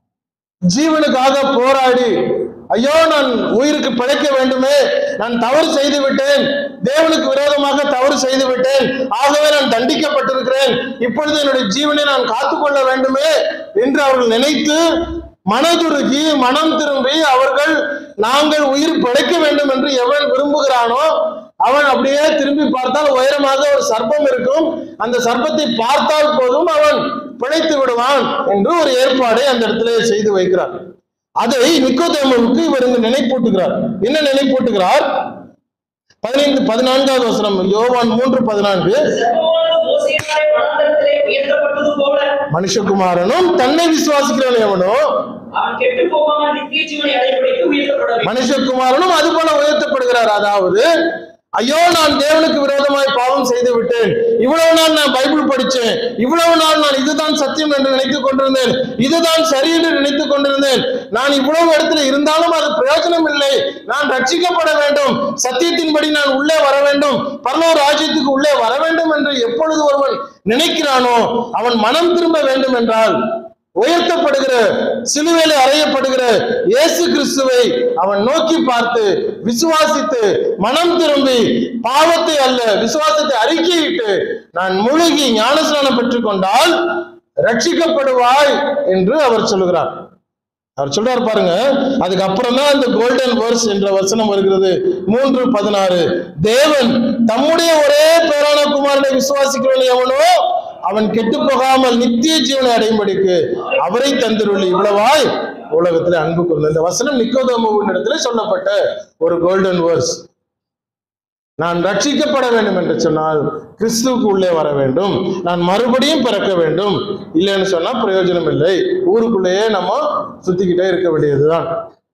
ஜீவனுக்காக போராடி ஐயோ நான் உயிருக்கு பிழைக்க வேண்டுமே நான் தவறு செய்து விட்டேன் தேவனுக்கு விரோதமாக தவறு செய்து விட்டேன் ஆகவே நான் தண்டிக்கப்பட்டிருக்கிறேன் இப்பொழுது என்னுடைய ஜீவனை நான் காத்துக்கொள்ள வேண்டுமே என்று அவர்கள் நினைத்து மனதுருகி மனம் திரும்பி அவர்கள் நாங்கள் உயிர் பிழைக்க வேண்டும் என்று எவன் விரும்புகிறானோ அவன் அப்படியே திரும்பி பார்த்தால் உயரமாக ஒரு சர்ப்பம் இருக்கும் அந்த சர்ப்பத்தை பார்த்தால் போதும் அவன் பிழைத்து விடுவான் என்று ஒரு ஏற்பாடை அந்த இடத்துல செய்து வைக்கிறார் அதை நிக்கோதேமுவுக்கு இவர் இங்கு நினைப்பூட்டுகிறார் என்ன நினைப்பூட்டுகிறார் பதினைந்து பதினான்காவது வசனம் யோவான் மூன்று பதினான்கு சர்வமானது மோசேயினாலே வனாந்தரத்திலே உயர்த்தப்பட்டது போல மனுஷகுமாரனும் தன்னை விசுவாசிக்கிறவன் எவனோ அவன் கெட்டு போகாமல் நித்திய ஜீவனை அடைபடிக்கு உயர்த்தப்பட வேண்டும் மனுஷகுமாரனும் அது போல உயர்த்தப்படுகிறார் அதாவது ஐயோ நான் தேவனுக்கு விரோதமாய் பாவம் செய்து விட்டேன் இவ்வளவு நாள் நான் பைபிள் படிச்சேன் இவ்வளவு நாள் நான் இதுதான் சத்தியம் என்று நினைத்துக் கொண்டிருந்தேன் இதுதான் சரி என்று நினைத்துக் கொண்டிருந்தேன் நான் இவ்வளவு இடத்துல இருந்தாலும் அது பிரயோஜனம் இல்லை நான் ரட்சிக்கப்பட வேண்டும் சத்தியத்தின்படி நான் உள்ளே வர வேண்டும் பரலோக ராஜ்யத்துக்கு உள்ளே வர வேண்டும் என்று எப்பொழுது ஒருவன் நினைக்கிறானோ அவன் மனம் திரும்ப வேண்டும் என்றால் உயர்த்தப்படுகிற சிலுவையில அறையப்படுகிற இயேசு கிறிஸ்துவை அவன் நோக்கி பார்த்து விசுவாசித்து மனம் திரும்பி பாவத்தை அல்ல விசுவாசத்தை அறிக்கையிட்டு நான் முழுகி ஞானஸ்நானம் பெற்றுக்கொண்டால் ரட்சிக்கப்படுவாய் என்று அவர் சொல்லுகிறார் அவர் சொல்றாரு பாருங்க அதுக்கப்புறம் தான் அந்த கோல்டன் வேர்ஸ் என்ற வசனம் வருகிறது மூன்று பதினாறு தேவன் தம்முடைய ஒரே பேரான குமாரனை விசுவாசிக்கிறவன் எவனோ அவன் கெட்டு போகாமல் நித்திய ஜீவனை அடையும்படிக்கு அவரை தந்திருள்ளி இவ்வளவாய் உலகத்துல அன்பு கூர்ந்த இந்த வசனம் நிக்கோதமுவின் இடத்துல சொல்லப்பட்ட ஒரு கோல்டன் வேர்ஸ் நான் ரட்சிக்கப்பட வேண்டும் என்று சொன்னால் கிறிஸ்துவுக்கு உள்ளே வர வேண்டும் நான் மறுபடியும் பிறக்க வேண்டும் இல்லைன்னு சொன்னா பிரயோஜனம் இல்லை ஊருக்குள்ளேயே நம்ம சுத்திக்கிட்டே இருக்க வேண்டியதுதான்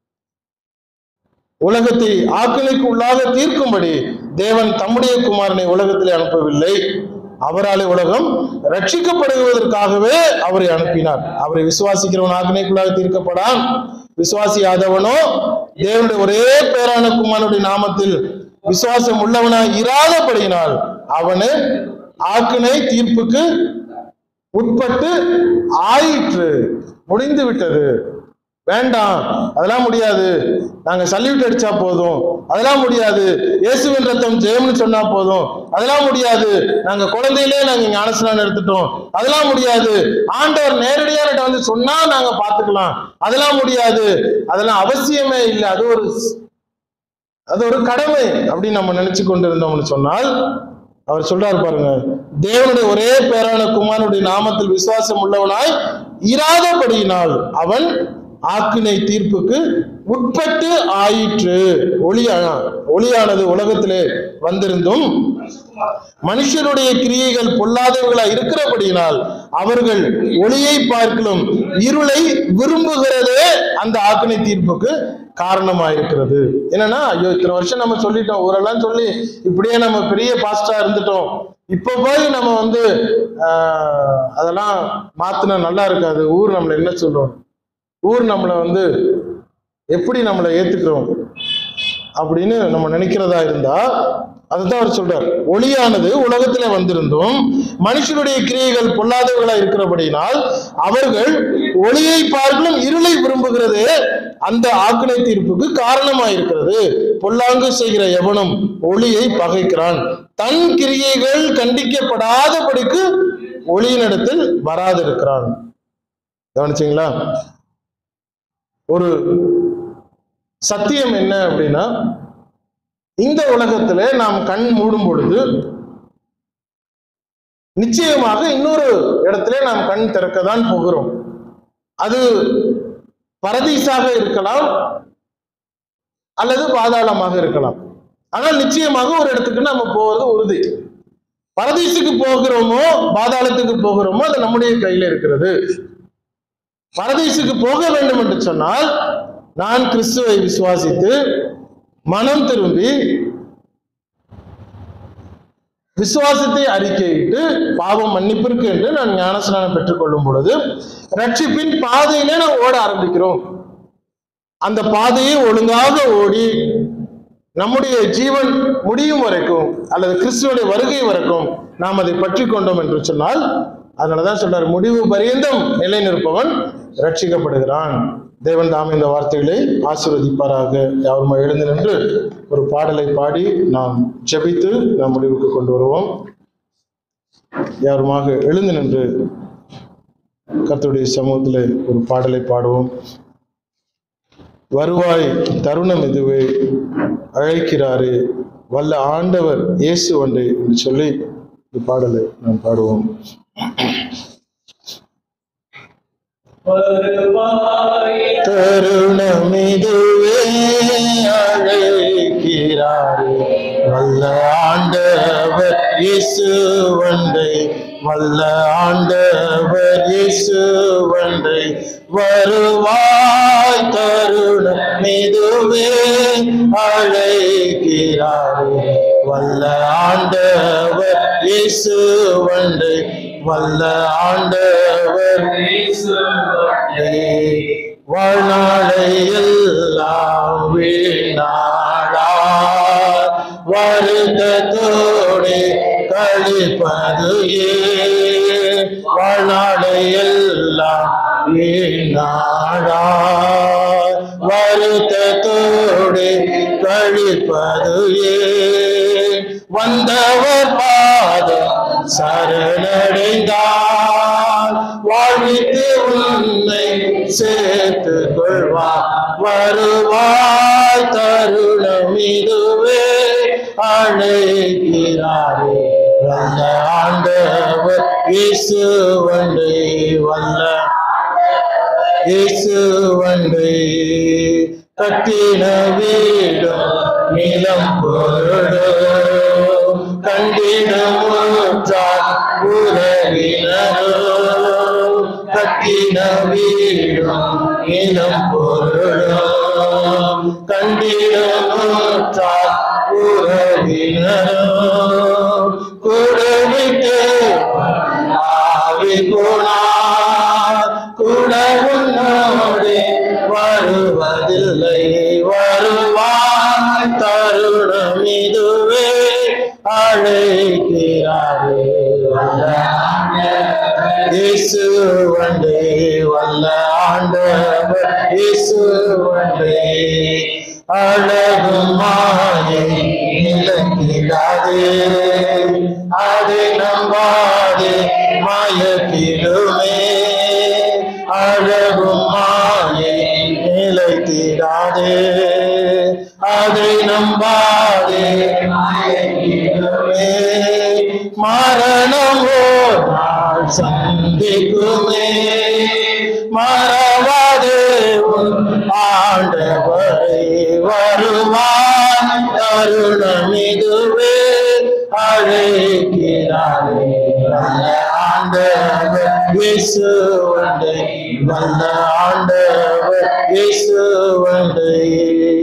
உலகத்தை ஆக்கினைக்கு உள்ளாக தீர்க்கும்படி தேவன் தம்முடைய குமாரனை உலகத்திலே அனுப்பவில்லை அவராலே உலகம் ரட்சிக்கப்படுவதற்காகவே அவரை அனுப்பினார் அவரை விசுவாசிக்கிறவன் ஆக்கினைக்குள்ளாக தீர்க்கப்படான் விசுவாசியாதவனோ தேவனுடைய ஒரே பேரான குமாரனுடைய நாமத்தில் விசுவாசம் உள்ளவனாய் இராதபடியினால் அவனு ஆக்கினை தீர்ப்புக்கு உட்பட்டு ஆயிற்று முடிந்து விட்டது வேண்டாம் அதெல்லாம் முடியாது நாங்க சல்யூட் அடிச்சா போதும் அதெல்லாம் முடியாது இயேசுவின் ரத்தம் ஜெயம்னு சொன்னா போதும் அதெல்லாம் முடியாது நாங்க குழந்தையிலே நாங்க ஞானஸ்நானம் எடுத்துட்டோம் அதெல்லாம் முடியாது ஆண்டவர் நேரடியா என்கிட்ட வந்து சொன்னா நாங்க பாத்துக்கலாம் அதெல்லாம் முடியாது அதெல்லாம் அவசியமே இல்லை அது ஒரு அது ஒரு கடமை அப்படின்னு நம்ம நினைச்சு கொண்டிருந்தோம்னு சொன்னால் அவர் சொல்றாரு பாருங்க தேவனுடைய ஒரே பேரான குமாரனுடைய நாமத்தில் விசுவாசம் உள்ளவனாய் இராதபடியினால் அவன் ஆக்கினை தீர்ப்புக்கு உட்பட்டு ஆயிற்று ஒளியா ஒளியானது உலகத்திலே வந்திருந்தும் மனுஷருடைய கிரியைகள் பொல்லாதவர்களா இருக்கிறபடியினால் அவர்கள் ஒளியை பார்க்கலும் இருளை விரும்புகிறதே அந்த ஆக்கினை தீர்ப்புக்கு காரணமாயிருக்கிறது என்னன்னா ஐயோ இத்தனை வருஷம் நம்ம சொல்லிட்டோம் ஊரெல்லாம் சொல்லி இப்படியே நம்ம பெரிய பாஸ்டா இருந்துட்டோம் இப்ப போய் நம்ம வந்து ஆஹ், அதெல்லாம் மாத்தினா நல்லா இருக்காது ஊர் நம்மளை என்ன சொல்றோம் ஊர் நம்மளை வந்து எப்படி நம்மளை ஏத்துக்கிறோம் அப்படின்னு நம்ம நினைக்கிறதா இருந்தா அதுதான் அவர் சொல்றார் ஒளியானது உலகத்திலே வந்திருந்தும் மனுஷனுடைய கிரியைகள் பொல்லாதவர்களா இருக்கிறபடியினால் அவர்கள் ஒளியை பார்க்கலும் இருளை விரும்புகிறது அந்த ஆக்கினை தீர்ப்புக்கு காரணமாயிருக்கிறது பொல்லாங்கு செய்கிற எவனும் ஒளியை பகைக்கிறான் தன் கிரியைகள் கண்டிக்கப்படாதபடிக்கு ஒளியினிடத்தில் வராதிருக்கிறான் கவனிச்சிங்களா ஒரு சத்தியம் என்ன அப்படின்னா இந்த உலகத்திலே நாம் கண் மூடும் பொழுது நிச்சயமாக இன்னொரு இடத்திலே நாம் கண் திறக்க தான் போகிறோம் அது பரதீசாக இருக்கலாம் அல்லது பாதாளமாக இருக்கலாம் ஆனால் நிச்சயமாக ஒரு இடத்துக்கு நம்ம போவது உறுதி பரதீசுக்கு போகிறோமோ பாதாளத்துக்கு போகிறோமோ அது நம்முடைய கையில இருக்கிறது பரதீசுக்கு போக வேண்டும் என்று சொன்னால் நான் கிறிஸ்துவை விசுவாசித்து மனம் திரும்பி விசுவாசத்தை அறிக்கையிட்டு பாவம் மன்னிப்பிற்கு என்று நான் ஞானஸ்நானம் பெற்றுக்கொள்ளும் பொழுது ரட்சிப்பின் பாதையிலே நான் ஓட ஆரம்பிக்கிறோம் அந்த பாதையை ஒழுங்காக ஓடி நம்முடைய ஜீவன் முடியும் வரைக்கும் அல்லது கிறிஸ்துவனுடைய வருகை வரைக்கும் நாம் அதை பற்றி கொண்டோம் என்று சொன்னால் அதனாலதான் சொல்றார் முடிவு பரியந்தம் நிலை நிற்பவன் ரட்சிக்கப்படுகிறான் தேவன் தாம் இந்த வார்த்தைகளை ஆசீர்வதிப்பாராக யாருமா எழுந்து நின்று ஒரு பாடலை பாடி நாம் ஜெபித்து நாம் முடிவுக்கு கொண்டு வருவோம் யாருமாக எழுந்து நின்று கர்த்தருடைய சமூகத்தில் ஒரு பாடலை பாடுவோம் வருவாய் தருணம் இதுவே அழைக்கிறாரே வல்ல ஆண்டவர் இயேசு ஒன்றை என்று சொல்லி இந்த பாடலை நாம் பாடுவோம் தருணம் இதுவே அழைக்கிறாரே வல்ல ஆண்டவர் இயேசு ஒன்றை வல்ல ஆண்டவர் இயேசு ஒன்றை வருவாய் தருணம் இதுவே அழைக்கிறாரே வல்ல ஆண்டவர் இயேசு ஒன்றை வல்ல ஆண்டவர் இயேசு ஒன்றை வாழ்நாளை எல்லாம் வீணாடா வருத்தத்தோடு கழிப்பது ஏன் வாழ்நாளை எல்லாம் வீணாடா வருத்தத்தோடு கழிப்பது ஏன் வந்தவர் பாதம் சரணடைந்தார் வாழ்வித்து உன்னை சேர்த்து கொள்வார் வருவாய் தருணம் இதுவே அழைக்கிறாரே வல்ல ஆண்டவர் இயேசு வண்டை வல்ல இயேசு வண்டை கட்டின வீடும் நிலம் பொருளும் கண்டிடம் ஊற்றார் உறவினரும் கட்டின வீடும் நிலம் பொருளும் கண்டிடம் ஊற்றார் உறவினரும் குடுவிட்டு ஆவி போனார் கூட உன்னோடு வருவதில்லை வருவான் தருணம் இதுவே அழைக்கிறாரே வல்ல இயேசு வண்டே வல்ல ஆண்டவர் இயேசு வண்டே அழகும் மாயை நிலக்கிடாதே அதை நம்பாதே மயக்கிடுமே அழகும் மாயை நிலைத்திடாதே அதை நம்பாதே மயக்கிடுமே மரணம் ஓர் நாள் சந்திக்குமே மறவாதே உன் ஆண்டவரை வருவான் தருணம் இதுவே அழைக்கிறாரே வல்ல ஆண்டவர் இயேசு வண்டை வல்ல ஆண்டவர் இயேசு வண்டை